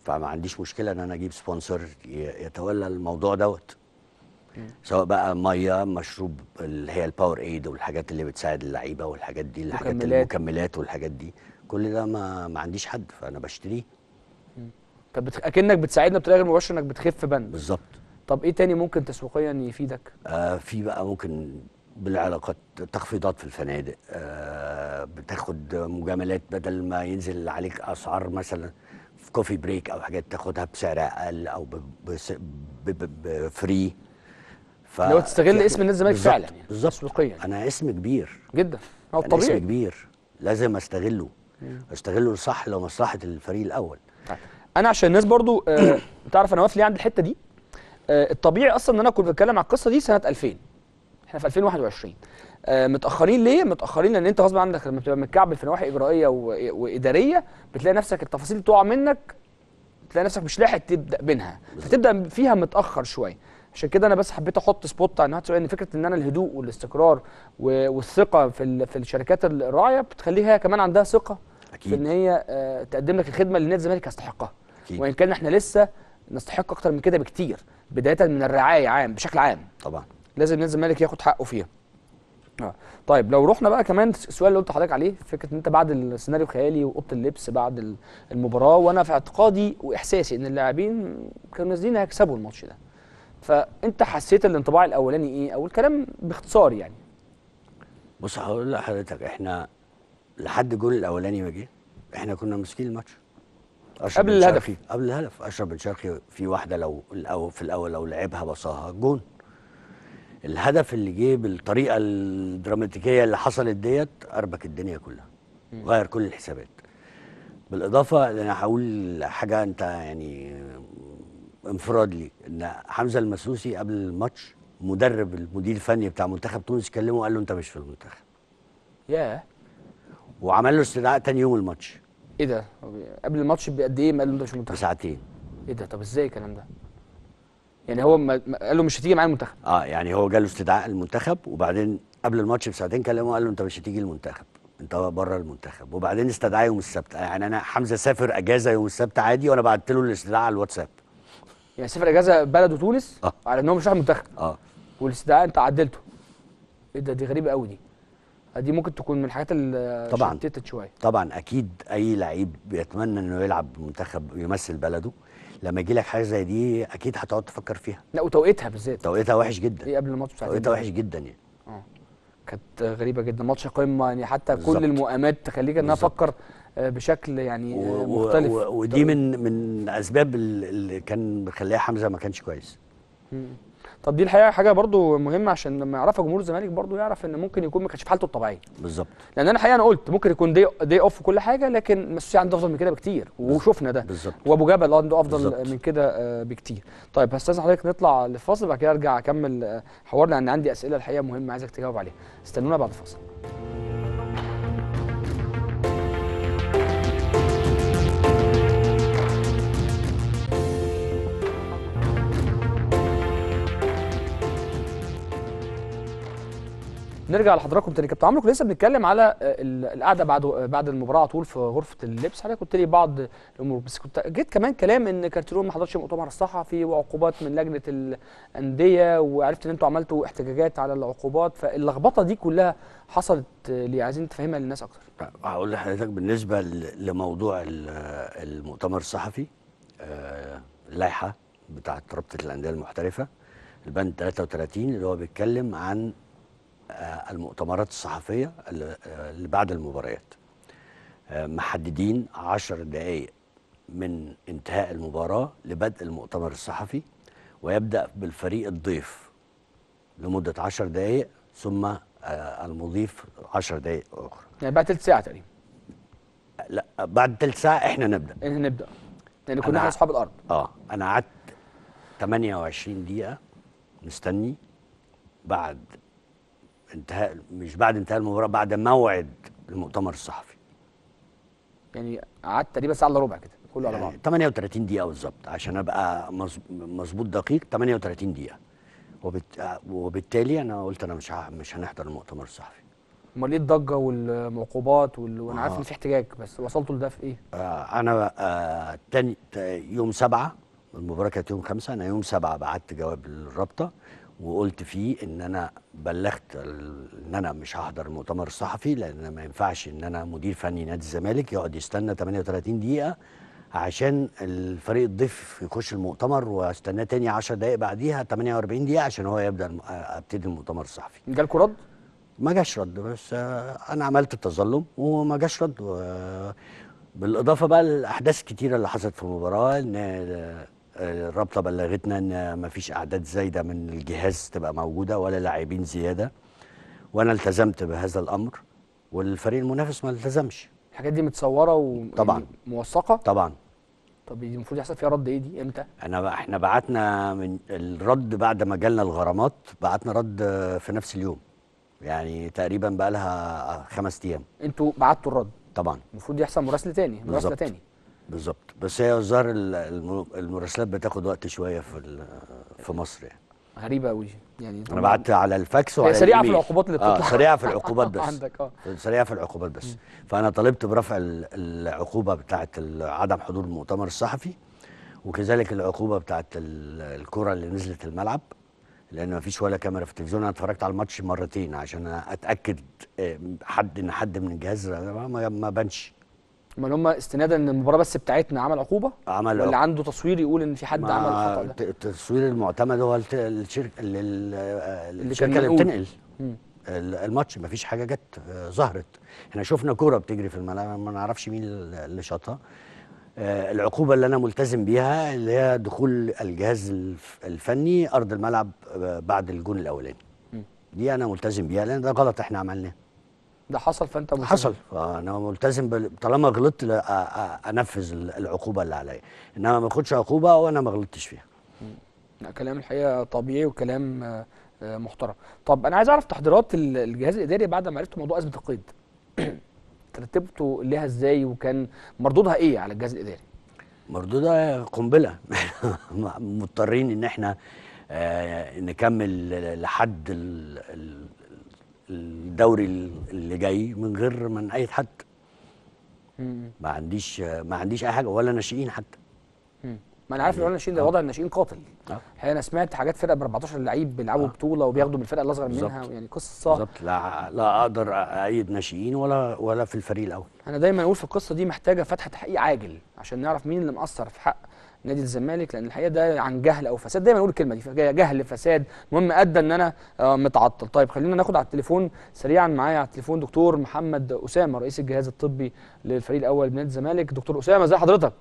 فما عنديش مشكله ان انا اجيب سبونسر ي- يتولى الموضوع دوت سواء بقى ميه مشروب اللي هي الباور ايد والحاجات اللي بتساعد اللعيبه والحاجات دي الحاجات مكملات. المكملات والحاجات دي كل ده ما ما عنديش حد فانا بشتريه فبت... اكنك بتساعدنا بطريقه غير مباشره انك بتخف بند بالظبط طب ايه تاني ممكن تسويقيا يفيدك آه في بقى ممكن بالعلاقات تخفيضات في الفنادق آه بتاخد مجاملات بدل ما ينزل عليك اسعار مثلا في كوفي بريك او حاجات تاخدها بسعر اقل او ب- بس- ب- ب- بفري ف لو تستغل اسم نادي الزمالك بالظبط، فعلا يعني بالظبط تسويقيا انا اسم كبير جدا هو انا اسم الطبيعي كبير لازم استغله استغله صح لمصلحه الفريق الاول طيب. انا عشان الناس برضو آه تعرف انا واقف ليه عند الحته دي آه الطبيعي اصلا ان انا كنت بتكلم على القصه دي سنه 2000 احنا في 2021 آه متاخرين ليه متاخرين لان انت غصب عنك لما بتبقى متكعبل في نواحي اجرائيه و- واداريه بتلاقي نفسك التفاصيل تقع منك تلاقي نفسك مش لاحق تبدا منها فتبدا فيها متاخر شويه عشان كده انا بس حبيت احط سبوت على نهايه ان فكره ان انا الهدوء والاستقرار و- والثقه في ال- في الشركات الراعيه بتخليها كمان عندها ثقه في أكيد. ان هي آه، تقدم لك الخدمه اللي نادي الزمالك يستحقها أكيد. وان كان احنا لسه نستحق اكتر من كده بكتير بدايه من الرعايه عام بشكل عام طبعا لازم نادي الزمالك ياخد حقه فيها اه طيب لو رحنا بقى كمان السؤال اللي قلت لحضرتك عليه فكره ان انت بعد السيناريو خيالي واوضه اللبس بعد ال- المباراه وانا في اعتقادي واحساسي ان اللاعبين كانوا نازلين هيكسبوا الماتش ده فانت حسيت الانطباع الاولاني ايه او الكلام باختصار يعني بص هقول لحضرتك احنا لحد الجول الاولاني ما جه احنا كنا ماسكين الماتش أشرف قبل بن الهدف. شرقي- قبل الهدف اشرف بن شرقي في واحده لو الأول في الاول لو لعبها بصاها جون الهدف اللي جه بالطريقه الدراماتيكيه اللي حصلت ديت اربك الدنيا كلها غير كل الحسابات بالاضافه لان هقول حاجه انت يعني انفراد لي ان حمزه المسوسي قبل الماتش مدرب المدير الفني بتاع منتخب تونس كلمه وقال له انت مش في المنتخب ياه وعمل له استدعاء تاني يوم الماتش ايه ده هو بي- قبل الماتش بقد ايه ما قال له انت مش منتخب بساعتين ايه ده طب ازاي الكلام ده يعني هو ما ما- قال له مش هتيجي معايا المنتخب اه يعني هو جاله استدعاء المنتخب وبعدين قبل الماتش بساعتين كلمه وقال له انت مش هتيجي المنتخب انت بره المنتخب وبعدين استدعاه يوم السبت يعني انا حمزه سافر اجازه يوم السبت عادي وانا بعت له الاستدعاء على الواتساب يعني سافر اجازه بلده تونس آه. على ان هو مش رايح المنتخب اه والاستدعاء انت عدلته ايه ده دي غريبه قوي دي دي ممكن تكون من الحاجات اللي طبعاً. شتتت شويه طبعا اكيد اي لعيب بيتمنى انه يلعب منتخب يمثل بلده لما يجي لك حاجه زي دي اكيد هتقعد تفكر فيها لا وتوقيتها بالذات توقيتها وحش جدا ايه قبل الماتش بساعتين توقيتها وحش جدا يعني كانت غريبه جدا ماتش قمه يعني حتى بالظبط. كل المؤامات تخليك انها بالظبط. افكر آه، بشكل يعني و- آه، و- مختلف و- ودي من من اسباب ال- اللي كان مخليها حمزه ما كانش كويس مم. طب دي الحقيقه حاجه برضو مهمه عشان لما يعرفها جمهور الزمالك برضو يعرف ان ممكن يكون ما كانش في حالته الطبيعيه بالظبط لان انا الحقيقه انا قلت ممكن يكون دي دي اوف وكل حاجه لكن المسؤوليه عنده افضل من كده بكتير وشفنا ده بالظبط وابو جبل عنده افضل بالظبط. من كده آه، بكتير طيب هستاذن حضرتك نطلع للفاصل بعد كده ارجع اكمل آه، حوارنا لان عندي اسئله الحقيقه مهمه عايزك تجاوب عليها استنونا بعد الفاصل نرجع لحضراتكم تاني كابتن عمرو كنا لسه بنتكلم على آه، ال- القعده بعد بعد المباراه على طول في غرفه اللبس حضرتك قلت لي بعض الامور بس كنت جيت كمان كلام ان كارتيرون ما حضرش مؤتمر الصحفي وعقوبات من لجنه الانديه وعرفت ان انتوا عملتوا احتجاجات على العقوبات فاللخبطه دي كلها حصلت آه، ليه عايزين تفهمها للناس اكتر هقول لحضرتك بالنسبه ل- لموضوع ال- المؤتمر الصحفي آه، اللائحه بتاعه رابطه الانديه المحترفه البند 33 اللي هو بيتكلم عن آه، المؤتمرات الصحفيه اللي آه، اللي بعد المباريات آه، محددين 10 دقائق من انتهاء المباراه لبدء المؤتمر الصحفي ويبدا بالفريق الضيف لمده 10 دقائق ثم آه، المضيف 10 دقائق اخرى يعني بعد ثلث ساعه تقريبا لا بعد تلت ساعة احنا نبدأ ان نبدا لان كنا أنا- احنا اصحاب الارض اه انا قعدت 28 دقيقة مستني بعد انتهاء مش بعد انتهاء المباراة بعد موعد المؤتمر الصحفي يعني قعدت تقريبا ساعه الا ربع كده كله على بعض يعني 38 دقيقة بالظبط عشان ابقى مظ- مظبوط دقيق 38 دقيقة وبت... وبالتالي انا قلت انا مش ه... مش هنحضر المؤتمر الصحفي امال ايه الضجه والعقوبات وال... وانا عارف آه. ان في احتجاج بس وصلتوا لده في ايه؟ آه، انا آه، تاني تا- يوم سبعة المباراة كانت يوم خمسة انا يوم سبعة بعت جواب للرابطة وقلت فيه ان انا بلغت ال- ان انا مش هحضر المؤتمر الصحفي لان ما ينفعش ان انا مدير فني نادي الزمالك يقعد يستنى 38 دقيقة عشان الفريق الضيف يخش المؤتمر واستناه تاني 10 دقائق بعديها 48 دقيقة عشان هو يبدأ الم- آه، ابتدي المؤتمر الصحفي جالكوا رد؟ ما جاش رد بس آه، انا عملت التظلم وما جاش رد و- بالاضافه بقى لاحداث كتيره اللي حصلت في المباراه ان آه، الرابطه بلغتنا ان ما فيش اعداد زايده من الجهاز تبقى موجوده ولا لاعبين زياده وانا التزمت بهذا الامر والفريق المنافس ما التزمش الحاجات دي متصوره و طبعاً. يعني موثقه طبعا طب دي المفروض يحصل فيها رد ايه دي امتى؟ انا بقى احنا بعتنا من الرد بعد ما جالنا الغرامات بعتنا رد آه، في نفس اليوم يعني تقريبا بقى لها خمس ايام انتوا بعتوا الرد طبعا المفروض يحصل مراسله تاني مراسله بالظبط. تاني بالظبط بس هي الظاهر ال- الم- المراسلات بتاخد وقت شويه في ال- في مصر يعني غريبه قوي يعني انا بعت على الفاكس هي وعلى سريعه في الإيميل. العقوبات اللي اه بتطلع سريعه في العقوبات بس عندك اه سريعه في العقوبات بس فانا طالبت برفع ال- العقوبه بتاعه ال- عدم حضور المؤتمر الصحفي وكذلك العقوبه بتاعه ال- الكره اللي نزلت الملعب لان ما فيش ولا كاميرا في التلفزيون انا اتفرجت على الماتش مرتين عشان اتاكد آه، حد ان حد من الجهاز ما, ما- ما بانش امال هم استنادا ان المباراه بس بتاعتنا عمل عقوبه عمل ولا عنده تصوير يقول ان في حد ما عمل الخطا ده الت- التصوير المعتمد هو الت- الشركه اللي كان الشركه اللي منقول. بتنقل مم. ال- الماتش ما فيش حاجه جت آه، ظهرت احنا شفنا كوره بتجري في الملعب ما نعرفش مين اللي شاطها آه، العقوبه اللي انا ملتزم بيها اللي هي دخول الجهاز الف- الفني ارض الملعب آه، بعد الجون الاولاني مم. دي انا ملتزم بيها لان ده غلط احنا عملناه ده حصل فانت ملتزم. حصل فانا ملتزم بال- طالما غلطت لا- أ- أ- انفذ ال- العقوبه اللي عليا انما ما اخدش عقوبه وانا ما غلطتش فيها لا كلام الحقيقه طبيعي وكلام آه، آه، محترم طب انا عايز اعرف تحضيرات ال- الجهاز الاداري بعد ما عرفتوا موضوع ازمه القيد ترتبتوا ليها ازاي وكان مردودها ايه على الجهاز الاداري مردودة قنبلة مضطرين ان احنا آه، نكمل لحد ال- ال- الدوري اللي جاي من غير ما نأيد حد ما عنديش ما عنديش اي حاجه ولا ناشئين حتى مم. ما انا عارف ان الناشئين ده وضع الناشئين قاتل آه. الحقيقه انا سمعت حاجات فرقه ب 14 لعيب بيلعبوا آه. بطوله وبياخدوا من الفرقه الاصغر بالظبط. منها يعني قصه بالظبط لا لا اقدر ايد ناشئين ولا ولا في الفريق الاول انا دايما اقول في القصه دي محتاجه فتح تحقيق عاجل عشان نعرف مين اللي مقصر في حق نادي الزمالك لان الحقيقه ده عن جهل او فساد دايما اقول الكلمه دي جهل فساد المهم ادى ان انا آه، متعطل طيب خلينا ناخد على التليفون سريعا معايا على التليفون دكتور محمد اسامه رئيس الجهاز الطبي للفريق الاول بنادي الزمالك دكتور اسامه ازي حضرتك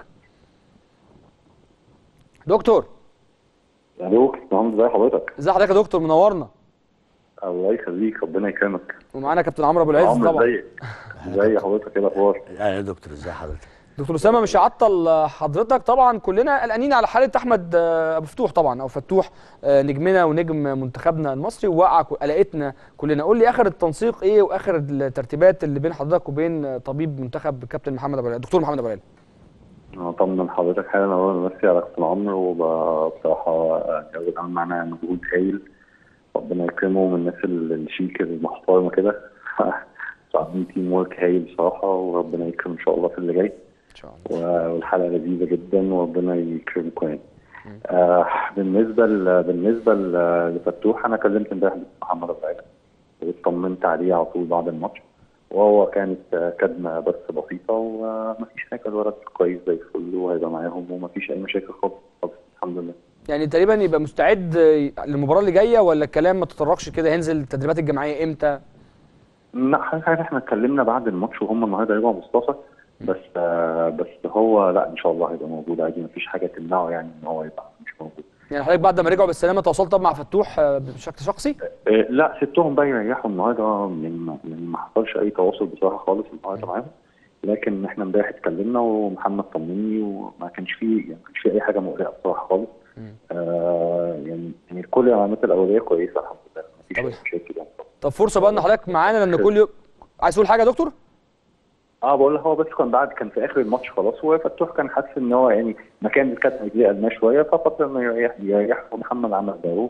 دكتور الو محمد ازي حضرتك ازي حضرتك يا دكتور منورنا الله يخليك ربنا يكرمك ومعانا كابتن عمرو ابو العز عمرو طبعا ازيك ازي حضرتك ايه الاخبار يا دكتور ازي حضرتك دكتور اسامه مش هعطل آه، حضرتك طبعا كلنا قلقانين على حاله احمد آه، ابو فتوح طبعا او فتوح آه، نجمنا ونجم منتخبنا المصري ووقع ك- قلقتنا كلنا قول لي اخر التنسيق ايه واخر الترتيبات اللي بين حضرتك وبين آه، طبيب منتخب كابتن محمد ابو العلا دكتور محمد ابو العلا اطمن حضرتك حالا اولا بس على كابتن عمرو وبصراحه الجو ده عمل معانا مجهود هايل ربنا يكرمه من الناس الشيك المحترمه كده عاملين تيم ورك هايل بصراحه وربنا يكرم ان شاء الله في اللي جاي ان شاء الله والحلقه لذيذه جدا وربنا يكرمكم يعني. آه بالنسبه ل... بالنسبه ل... لفتوح انا كلمت امبارح دكتور محمد ابو العلا واطمنت عليه على طول بعد الماتش وهو كانت آه، كدمه بس بسيطه ومفيش حاجه الولد كويس زي الفل وهيبقى معاهم ومفيش اي مشاكل خالص خالص الحمد لله يعني تقريبا يبقى مستعد آه، للمباراه اللي جايه ولا الكلام ما تطرقش كده هينزل التدريبات الجماعيه امتى لا حضرتك عارف احنا اتكلمنا بعد الماتش وهم النهارده هيبقوا مصطفى بس آه بس هو لا ان شاء الله هيبقى موجود عادي مفيش حاجه تمنعه يعني ان هو يبقى مش موجود يعني حضرتك بعد ما رجعوا بالسلامه تواصلت طب مع فتوح آه، بشكل شخصي آه، لا سبتهم بقى يريحوا النهارده من من ما حصلش اي تواصل بصراحه خالص النهارده معاهم لكن احنا امبارح اتكلمنا ومحمد طمني وما كانش فيه يعني ما كانش فيه اي حاجه مقلقه بصراحه خالص آه يعني يعني كل العلامات الاوليه كويسه الحمد لله ما فيش طب اي مشاكل يعني طب فرصه بقى ان حضرتك معانا لان كل يوم عايز تقول حاجه يا دكتور اه بقول لك هو بس كان بعد كان في اخر الماتش خلاص وفتوح كان حاسس ان هو يعني مكان الكابتن رجليه قلناه شويه ففكر انه يريح يريح ومحمد عمل دوره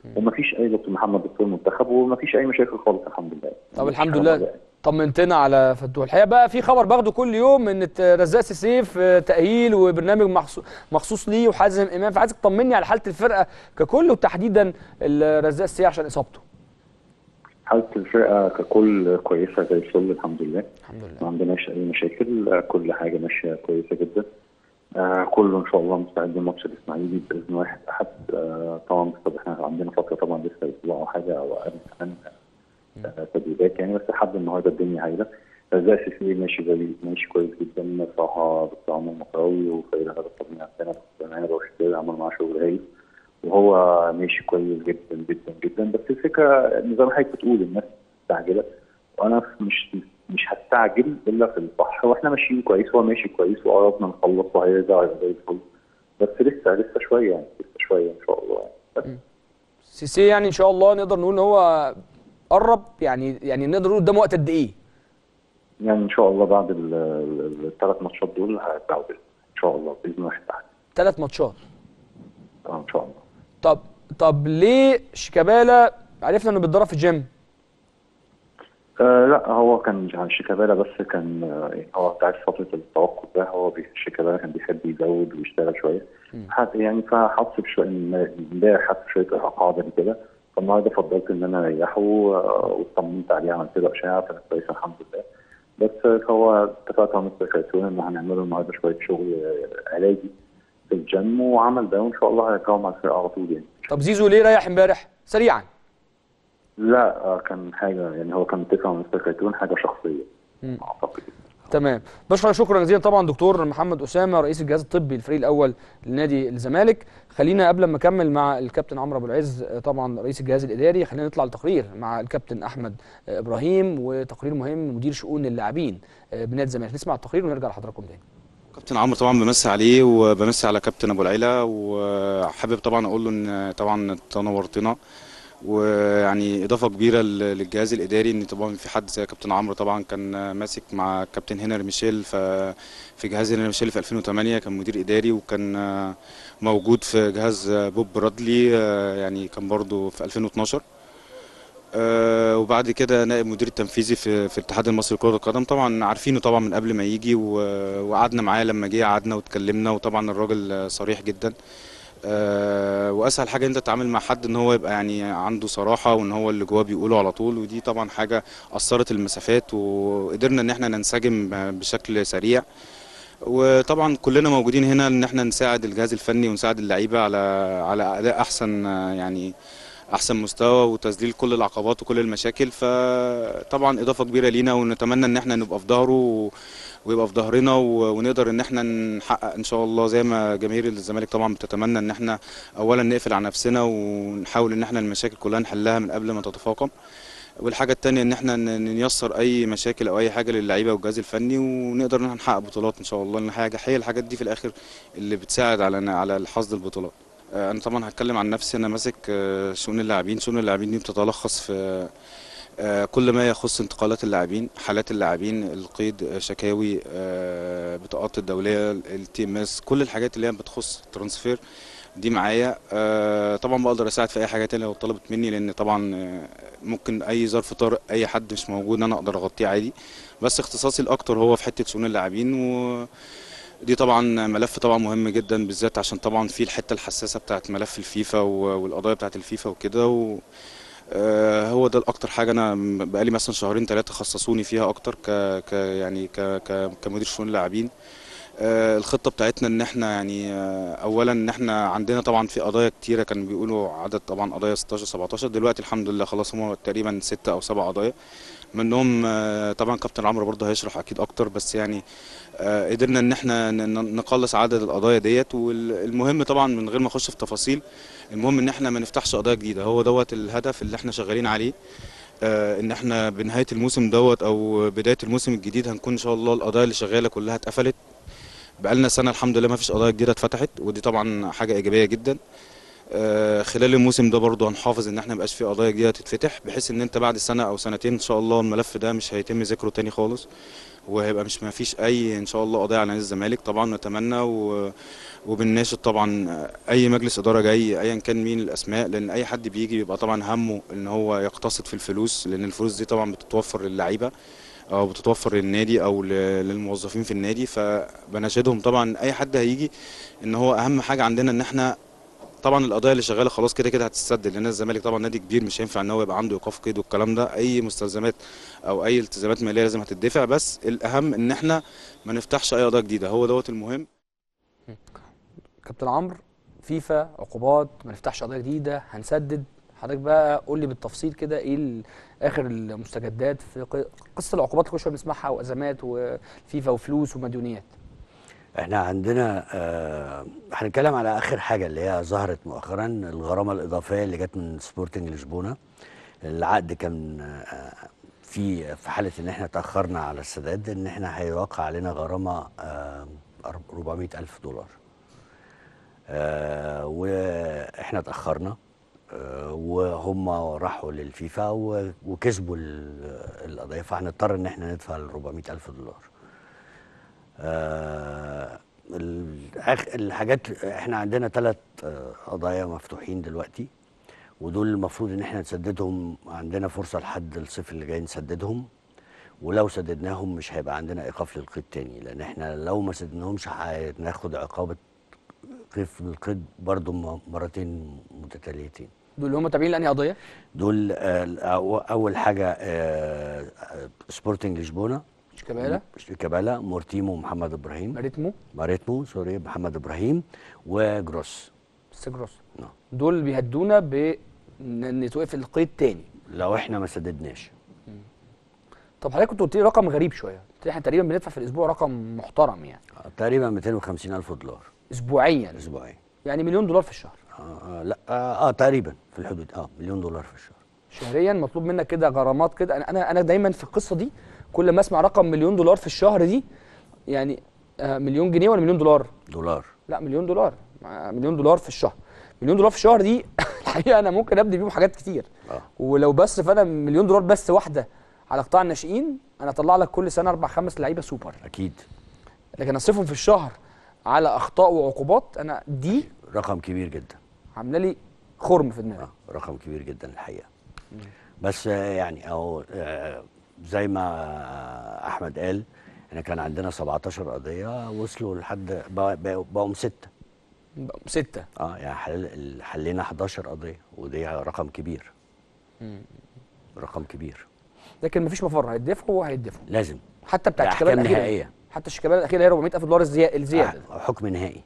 ومفيش اي دكتور محمد دكتور منتخب ومفيش اي مشاكل خالص الحمد لله طب مفيش الحمد حاجة لله مقلقة. طمنتنا على فتوح الحقيقه بقى في خبر باخده كل يوم ان ت- رزاق سيف آه، تاهيل وبرنامج مخصو- مخصوص ليه وحازم امام فعايزك تطمني على حاله الفرقه ككل وتحديدا ال- رزاق سيف عشان اصابته حالة الفرقة ككل كويسة زي الفل الحمد لله الحمد لله ما عندناش أي مشاكل آه، كل حاجة ماشية كويسة جدا آه كله إن شاء الله مستعد لماتش الإسماعيلي بإذن واحد أحد آه طبعا طب إحنا عندنا فترة طبعا لسه أسبوع أو حاجة أو أقل كمان آه تدريبات يعني بس لحد النهاردة الدنيا هايلة رزاق سيسي ماشي زي ماشي كويس جدا بصراحة دكتور عمر مقراوي وفريق الهدف الطبيعي عندنا دكتور معانا رشدي عمل معاه شغل هايل وهو ماشي كويس جدا جدا جدا بس الفكره ان زي ما حضرتك بتقول الناس مستعجله وانا مش مش هستعجل الا في الصح واحنا ماشيين كويس هو ماشي كويس وقربنا نخلص وهيرجع يبقى زي الفل بس لسه لسه شويه يعني لسه شويه ان شاء الله يعني بس سيسي يعني ان شاء الله نقدر نقول ان هو قرب يعني يعني نقدر نقول قدامه وقت قد ايه يعني ان شاء الله بعد الثلاث ماتشات دول هيرجعوا بإذن- ان شاء الله باذن واحد احد ثلاث ماتشات آه، ان شاء الله طب طب ليه شيكابالا عرفنا انه بيتدرب في الجيم آه لا هو كان عن شيكابالا بس كان آه يعني هو بتاع فترة التوقف ده هو بي- شيكابالا كان بيحب يزود ويشتغل شوية حت يعني فحس بشوية إن- امبارح حس بشوية إرهاق عضلي كده فالنهارده فضلت إن أنا أريحه آه، واطمنت عليه عملت له أشعة كانت كويسة الحمد لله بس آه، هو اتفقت مع مستر كايتون إن هنعمله النهارده شوية شغل آه، علاجي في الجيم وعمل ده وإن شاء الله هيرجعه مع الفرقة على طول يعني طب زيزو ليه رايح امبارح سريعا لا آه، كان حاجة يعني هو كان متفق مع مستر كايتون حاجة شخصية أعتقد تمام بشكرك شكرا جزيلا طبعا دكتور محمد اسامه رئيس الجهاز الطبي الفريق الاول لنادي الزمالك خلينا قبل ما اكمل مع الكابتن عمرو ابو العز آه، طبعا رئيس الجهاز الاداري خلينا نطلع لتقرير مع الكابتن احمد آه، ابراهيم وتقرير مهم مدير شؤون اللاعبين آه، بنادي الزمالك نسمع التقرير ونرجع لحضراتكم تاني كابتن عمرو طبعا بمسي عليه وبمسي على كابتن ابو العيله وحابب طبعا اقول له ان طبعا انت نورتنا ويعني اضافه كبيره ل- للجهاز الاداري ان طبعا في حد زي كابتن عمرو طبعا كان ماسك مع كابتن هنري ميشيل ف- في جهاز هنري ميشيل في 2008 كان مدير اداري وكان موجود في جهاز بوب برادلي يعني كان برضو في 2012 آه، وبعد كده نائب مدير التنفيذي في في الاتحاد المصري لكرة القدم طبعا عارفينه طبعا من قبل ما يجي و- وقعدنا معاه لما جه قعدنا واتكلمنا وطبعا الراجل صريح جدا آه، واسهل حاجه انت تتعامل مع حد ان هو يبقى يعني عنده صراحه وان هو اللي جواه بيقوله على طول ودي طبعا حاجه قصرت المسافات وقدرنا ان احنا ننسجم بشكل سريع وطبعا كلنا موجودين هنا ان احنا نساعد الجهاز الفني ونساعد اللعيبه على على اداء احسن آه، يعني احسن مستوى وتذليل كل العقبات وكل المشاكل فطبعا اضافه كبيره لينا ونتمنى ان احنا نبقى في ظهره و- ويبقى في ظهرنا و- ونقدر ان احنا نحقق ان شاء الله زي ما جماهير الزمالك طبعا بتتمنى ان احنا اولا نقفل على نفسنا ونحاول ان احنا المشاكل كلها نحلها من قبل ما تتفاقم والحاجة التانية ان احنا ن- نيسر اي مشاكل او اي حاجة للعيبة والجهاز الفني ونقدر ان احنا نحقق بطولات ان شاء الله لان حاجة هي الحاجات دي في الاخر اللي بتساعد على على حصد البطولات آه، انا طبعا هتكلم عن نفسي انا ماسك آه، شؤون اللاعبين شؤون اللاعبين دي بتتلخص في آه، كل ما يخص انتقالات اللاعبين حالات اللاعبين القيد آه، شكاوي آه، بطاقات الدوليه التي ام اس كل الحاجات اللي هي بتخص الترانسفير دي معايا آه، طبعا بقدر اساعد في اي حاجه تانية لو طلبت مني لان طبعا آه، ممكن اي ظرف طارئ اي حد مش موجود انا اقدر اغطيه عادي بس اختصاصي الاكتر هو في حته شؤون اللاعبين و دي طبعا ملف طبعا مهم جدا بالذات عشان طبعا في الحته الحساسه بتاعت ملف الفيفا و- والقضايا بتاعت الفيفا وكده و آه، هو ده الاكتر حاجه انا م- بقالي مثلا شهرين ثلاثه خصصوني فيها اكتر ك, ك يعني ك, ك كمدير شؤون اللاعبين آه، الخطه بتاعتنا ان احنا يعني آه، اولا ان احنا عندنا طبعا في قضايا كتيره كانوا بيقولوا عدد طبعا قضايا 16 17 دلوقتي الحمد لله خلاص هم تقريبا ستة او سبع قضايا منهم آه، طبعا كابتن عمرو برضه هيشرح اكيد اكتر بس يعني آه، قدرنا ان احنا ن- ن- نقلص عدد القضايا ديت والمهم طبعا من غير ما اخش في تفاصيل المهم ان احنا ما نفتحش قضايا جديده هو دوت الهدف اللي احنا شغالين عليه آه، ان احنا بنهايه الموسم دوت او بدايه الموسم الجديد هنكون ان شاء الله القضايا اللي شغاله كلها اتقفلت بقالنا سنه الحمد لله ما فيش قضايا جديده اتفتحت ودي طبعا حاجه ايجابيه جدا آه، خلال الموسم ده برضه هنحافظ ان احنا ميبقاش في قضايا جديده تتفتح بحيث ان انت بعد سنه او سنتين ان شاء الله الملف ده مش هيتم ذكره تاني خالص وهيبقى مش ما فيش اي ان شاء الله قضيه على نادي الزمالك طبعا نتمنى و... وبنناشد طبعا اي مجلس اداره جاي ايا كان مين الاسماء لان اي حد بيجي بيبقى طبعا همه ان هو يقتصد في الفلوس لان الفلوس دي طبعا بتتوفر للعيبه او بتتوفر للنادي او ل- للموظفين في النادي فبناشدهم طبعا اي حد هيجي ان هو اهم حاجه عندنا ان احنا طبعا القضايا اللي شغاله خلاص كده كده هتتسدد لان الزمالك طبعا نادي كبير مش هينفع ان هو يبقى عنده ايقاف قيد والكلام ده اي مستلزمات او اي التزامات ماليه لازم هتدفع بس الاهم ان احنا ما نفتحش اي قضيه جديده هو دوت المهم كابتن عمرو فيفا عقوبات ما نفتحش قضيه جديده هنسدد حضرتك بقى قول لي بالتفصيل كده ايه ال- اخر المستجدات في ق- قصه العقوبات اللي كل شويه بنسمعها وازمات وفيفا وفلوس ومديونيات احنا عندنا آه هنتكلم على اخر حاجه اللي هي ظهرت مؤخرا الغرامه الاضافيه اللي جت من سبورتنج لشبونه العقد كان آه في في حاله ان احنا تاخرنا على السداد ان احنا هيوقع علينا غرامه آه 400 الف دولار آه واحنا اتاخرنا آه وهم راحوا للفيفا و- وكسبوا ال- القضيه فهنضطر ان احنا ندفع ال 400 الف دولار آه، الأخ- الحاجات احنا عندنا ثلاث قضايا مفتوحين دلوقتي ودول المفروض ان احنا نسددهم عندنا فرصه لحد الصيف اللي جاي نسددهم ولو سددناهم مش هيبقى عندنا ايقاف للقيد تاني لان احنا لو ما سددناهمش هناخد عقابه ايقاف القيد برضو م- مرتين متتاليتين دول اللي هم تابعين لانهي قضيه دول آه، الأو- اول حاجه آه، آه، سبورتنج لشبونه شيكابالا شيكابالا مورتيمو ومحمد ابراهيم ماريتمو ماريتمو سوري محمد ابراهيم وجروس سيجروس نعم. دول بيهدونا ب ان يتوقف القيد تاني لو احنا ما سددناش طب حضرتك كنت قلت لي رقم غريب شويه قلت لي احنا تقريبا بندفع في الاسبوع رقم محترم يعني آه، تقريبا 250 الف دولار اسبوعيا اسبوعيا يعني مليون دولار في الشهر آه آه لا آه, اه تقريبا في الحدود اه مليون دولار في الشهر شهريا مطلوب منك كده غرامات كده انا انا انا دايما في القصه دي كل ما اسمع رقم مليون دولار في الشهر دي يعني آه مليون جنيه ولا مليون دولار دولار لا مليون دولار آه، مليون دولار في الشهر مليون دولار في الشهر دي الحقيقه انا ممكن ابني بيهم حاجات كتير اه ولو بصرف انا مليون دولار بس واحده على قطاع الناشئين انا اطلع لك كل سنه اربع خمس لعيبه سوبر اكيد لكن اصرفهم في الشهر على اخطاء وعقوبات انا دي رقم كبير جدا عامله لي خرم في دماغي اه رقم كبير جدا الحقيقه بس آه يعني او آه زي ما آه احمد قال احنا كان عندنا 17 قضيه وصلوا لحد بقوا- بقوا بقوا سته بقوا ستة اه يعني حل حلينا 11 قضيه ودي رقم كبير رقم كبير لكن مفيش مفر هيدفعوا وهيدفعوا لازم حتى بتاعت ده الشيكابالا أحكام الاخيره نهائية. حتى الشيكابالا الاخيره هي 400000 دولار الزياده الزياده آه، حكم نهائي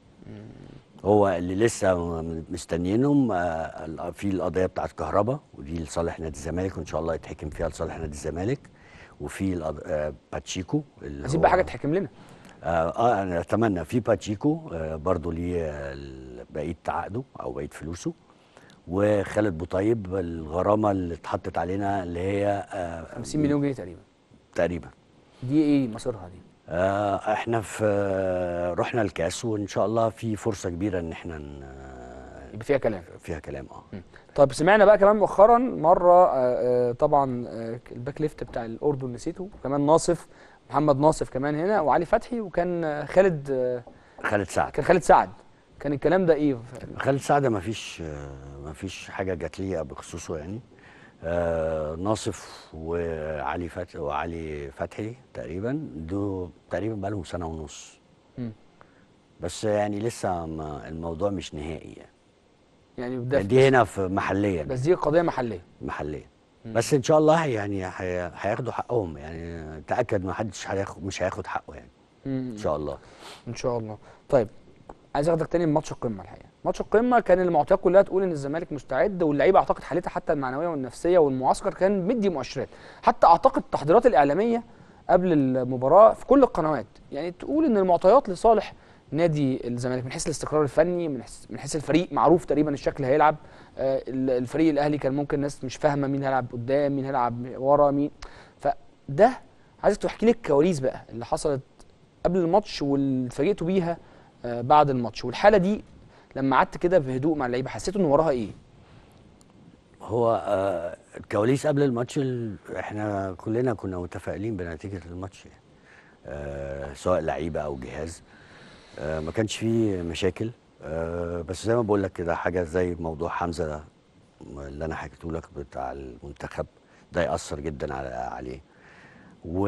هو اللي لسه م- مستنيينهم آه، في القضيه بتاعت كهرباء ودي لصالح نادي الزمالك وان شاء الله يتحكم فيها لصالح نادي الزمالك وفي القض- آه، باتشيكو اللي عايزين هو- بقى حاجه تحكم لنا اه, آه انا اتمنى في باتشيكو آه برضو ليه آه، ال- بقيه عقده او بقيه فلوسه وخالد بوطيب الغرامه اللي اتحطت علينا اللي هي آه 50 مليون جنيه تقريبا تقريبا دي ايه مصيرها دي آه احنا في آه، رحنا الكاس وان شاء الله في فرصه كبيره ان احنا ن- يبقى فيها كلام فيها كلام اه طيب سمعنا بقى كمان مؤخرا مره آه، آه، طبعا آه، الباك ليفت بتاع الاردن نسيته كمان ناصف محمد ناصف كمان هنا وعلي فتحي وكان آه، خالد آه، خالد سعد كان خالد سعد كان الكلام ده ايه خالد سعد ما فيش ما فيش حاجه جات لي بخصوصه يعني آه ناصف وعلي فتحي وعلي فتحي تقريبا دول تقريبا بقى لهم سنه ونص مم. بس يعني لسه ما الموضوع مش نهائي يعني يعني ده دي هنا في محليا بس دي قضيه محليه محليا بس ان شاء الله يعني هي- هياخدوا حقهم يعني تاكد ما حدش هياخد مش هياخد حقه يعني مم. ان شاء الله ان شاء الله طيب عايز اخدك تاني لماتش القمه الحقيقه ماتش القمه كان المعطيات كلها تقول ان الزمالك مستعد واللعيبه اعتقد حالتها حتى المعنويه والنفسيه والمعسكر كان مدي مؤشرات حتى اعتقد التحضيرات الاعلاميه قبل المباراه في كل القنوات يعني تقول ان المعطيات لصالح نادي الزمالك من حيث الاستقرار الفني من حيث من حيث الفريق معروف تقريبا الشكل هيلعب آه، ال- الفريق الاهلي كان ممكن ناس مش فاهمه مين هيلعب قدام مين هيلعب ورا مين فده عايزك تحكي لي الكواليس بقى اللي حصلت قبل الماتش واللي اتفاجئتوا بيها آه، بعد الماتش والحاله دي لما قعدت كده بهدوء مع اللعيبه حسيتوا ان وراها ايه؟ هو آه الكواليس قبل الماتش ال- احنا كلنا كنا متفائلين بنتيجه الماتش يعني آه، سواء لعيبه او جهاز آه، ما كانش فيه مشاكل آه، بس زي ما بقول لك كده حاجه زي موضوع حمزه ده اللي انا حكيته لك بتاع المنتخب ده ياثر جدا على عليه و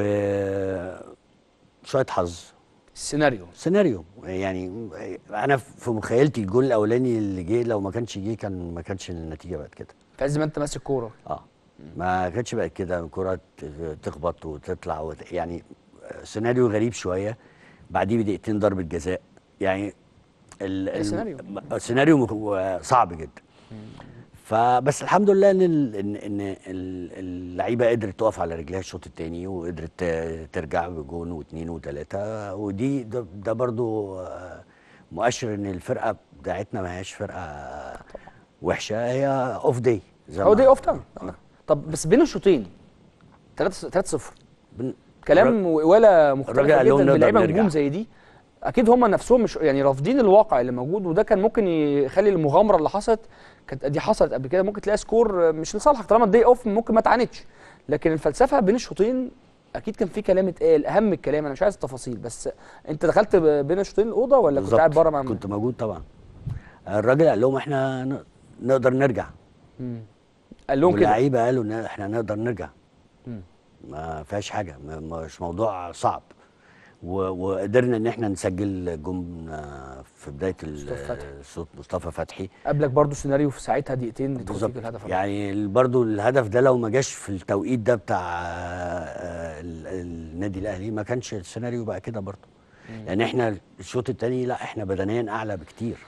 شويه حظ السيناريو سيناريو يعني انا في مخيلتي الجول الاولاني اللي جه لو ما كانش جه كان ما كانش النتيجه بقت كده في عز ما انت ماسك كوره اه ما كانتش بقت كده الكره ت- تخبط وتطلع وت... يعني سيناريو غريب شويه بعديه بدقيقتين ضربه جزاء يعني ال... أي سيناريو. م- سيناريو مك- صعب جدا فبس الحمد لله ان ال... ان ان ال- اللعيبه قدرت تقف على رجليها الشوط الثاني وقدرت ت- ترجع بجون واثنين وثلاثه ودي ده, ده برضو آه، مؤشر ان الفرقه بتاعتنا ما هياش فرقه وحشه هي اوف داي هو دي اوف تايم طب بس بين الشوطين 3 3 0 بن- كلام ولا الراجل مختلف قال لهم جدا نقدر بلعيبه نرجع. نجوم زي دي اكيد هم نفسهم مش يعني رافضين الواقع اللي موجود وده كان ممكن يخلي المغامره اللي حصلت كانت دي حصلت قبل كده ممكن تلاقي سكور مش لصالحك طالما الدي اوف ممكن ما تعاندش لكن الفلسفه بين الشوطين اكيد كان في كلام اتقال اهم الكلام انا مش عايز التفاصيل بس انت دخلت ب- بين الشوطين الاوضه ولا كنت بالظبط. قاعد بره مع كنت موجود طبعا الراجل قال لهم احنا ن- نقدر نرجع مم. قال لهم كده واللعيبه قالوا ان احنا نقدر نرجع مم. ما فيهاش حاجه ما- مش موضوع صعب و- وقدرنا ان احنا نسجل جم آه، في بدايه ال- مصطفى فتحي. صوت مصطفى فتحي قبلك برضو سيناريو في ساعتها دقيقتين يدخل بالظبط فيك الهدف يعني برضو الهدف ده لو ما جاش في التوقيت ده بتاع آه، ال- النادي الاهلي ما كانش السيناريو بقى كده برضو لان احنا الشوط الثاني لا احنا بدنيا اعلى بكتير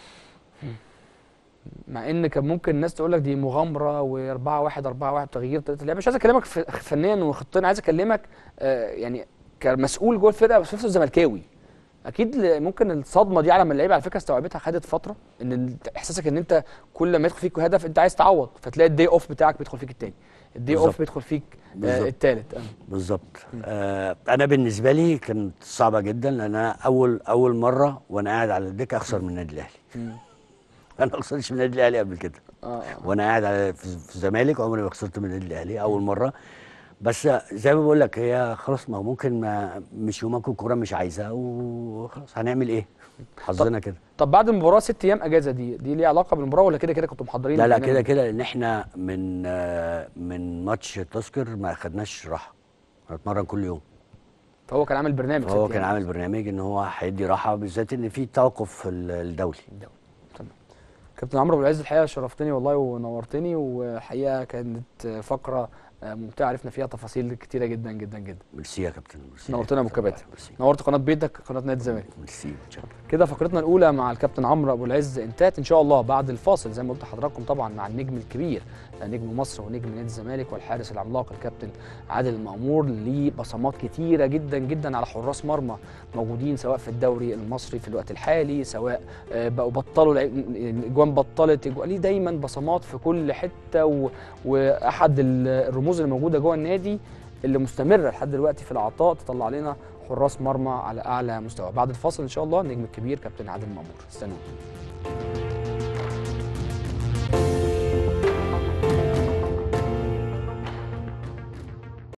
مع ان كان ممكن الناس تقول لك دي مغامره و4 1 4 1 تغيير طريقه اللعب مش عايز اكلمك ف- فنيا وخطيا عايز اكلمك آه يعني كمسؤول جوه الفرقه بس في نفسه زملكاوي اكيد ل- ممكن الصدمه دي على ما اللعيبه على فكره استوعبتها خدت فتره ان ال- احساسك ان انت كل ما يدخل فيك هدف انت عايز تعوض فتلاقي الدي اوف بتاعك بيدخل فيك التاني الدي اوف بالظبط. بيدخل فيك آه بالظبط. التالت آه. بالظبط آه انا بالنسبه لي كانت صعبه جدا لان انا اول اول مره وانا قاعد على الدكه اخسر من النادي الاهلي انا ما خسرتش من النادي الاهلي قبل كده آه. وانا قاعد على في في الزمالك عمري ما خسرت من النادي الاهلي اول مره بس زي ما بقول لك هي خلاص ما هو ممكن ما مش يومك الكوره مش عايزاه وخلاص هنعمل ايه حظنا كده طب بعد المباراه ست ايام اجازه دي دي ليها علاقه بالمباراه ولا كده كده كنتوا محضرين لا لا البرنامج؟ كده كده لان احنا من آه، من ماتش تذكر ما خدناش راحه هنتمرن كل يوم فهو كان عامل برنامج ست فهو أيام. كان عامل برنامج ان هو هيدي راحه بالذات ان في توقف ال- الدولي كابتن عمرو ابو العز الحقيقه شرفتني والله ونورتني والحقيقه كانت فقره آه، ممتعه عرفنا فيها تفاصيل كتيره جدا جدا جدا ميرسي يا كابتن ميرسي نورتنا يا ابو كباتن ميرسي نورت قناه بيتك قناه نادي الزمالك ميرسي متشكر كده فقرتنا الاولى مع الكابتن عمرو ابو العز انتهت ان شاء الله بعد الفاصل زي ما قلت لحضراتكم طبعا مع النجم الكبير نجم مصر ونجم نادي الزمالك والحارس العملاق الكابتن عادل المأمور ليه بصمات كتيره جدا جدا على حراس مرمى موجودين سواء في الدوري المصري في الوقت الحالي سواء آه، بقوا بطلوا الع- الاجوان بطلت إجوان- ليه دايما بصمات في كل حته و... واحد ال- الرموز اللي موجوده جوه النادي اللي مستمره لحد دلوقتي في العطاء تطلع لنا حراس مرمى على اعلى مستوى بعد الفاصل ان شاء الله النجم الكبير كابتن عادل مأمور استنوا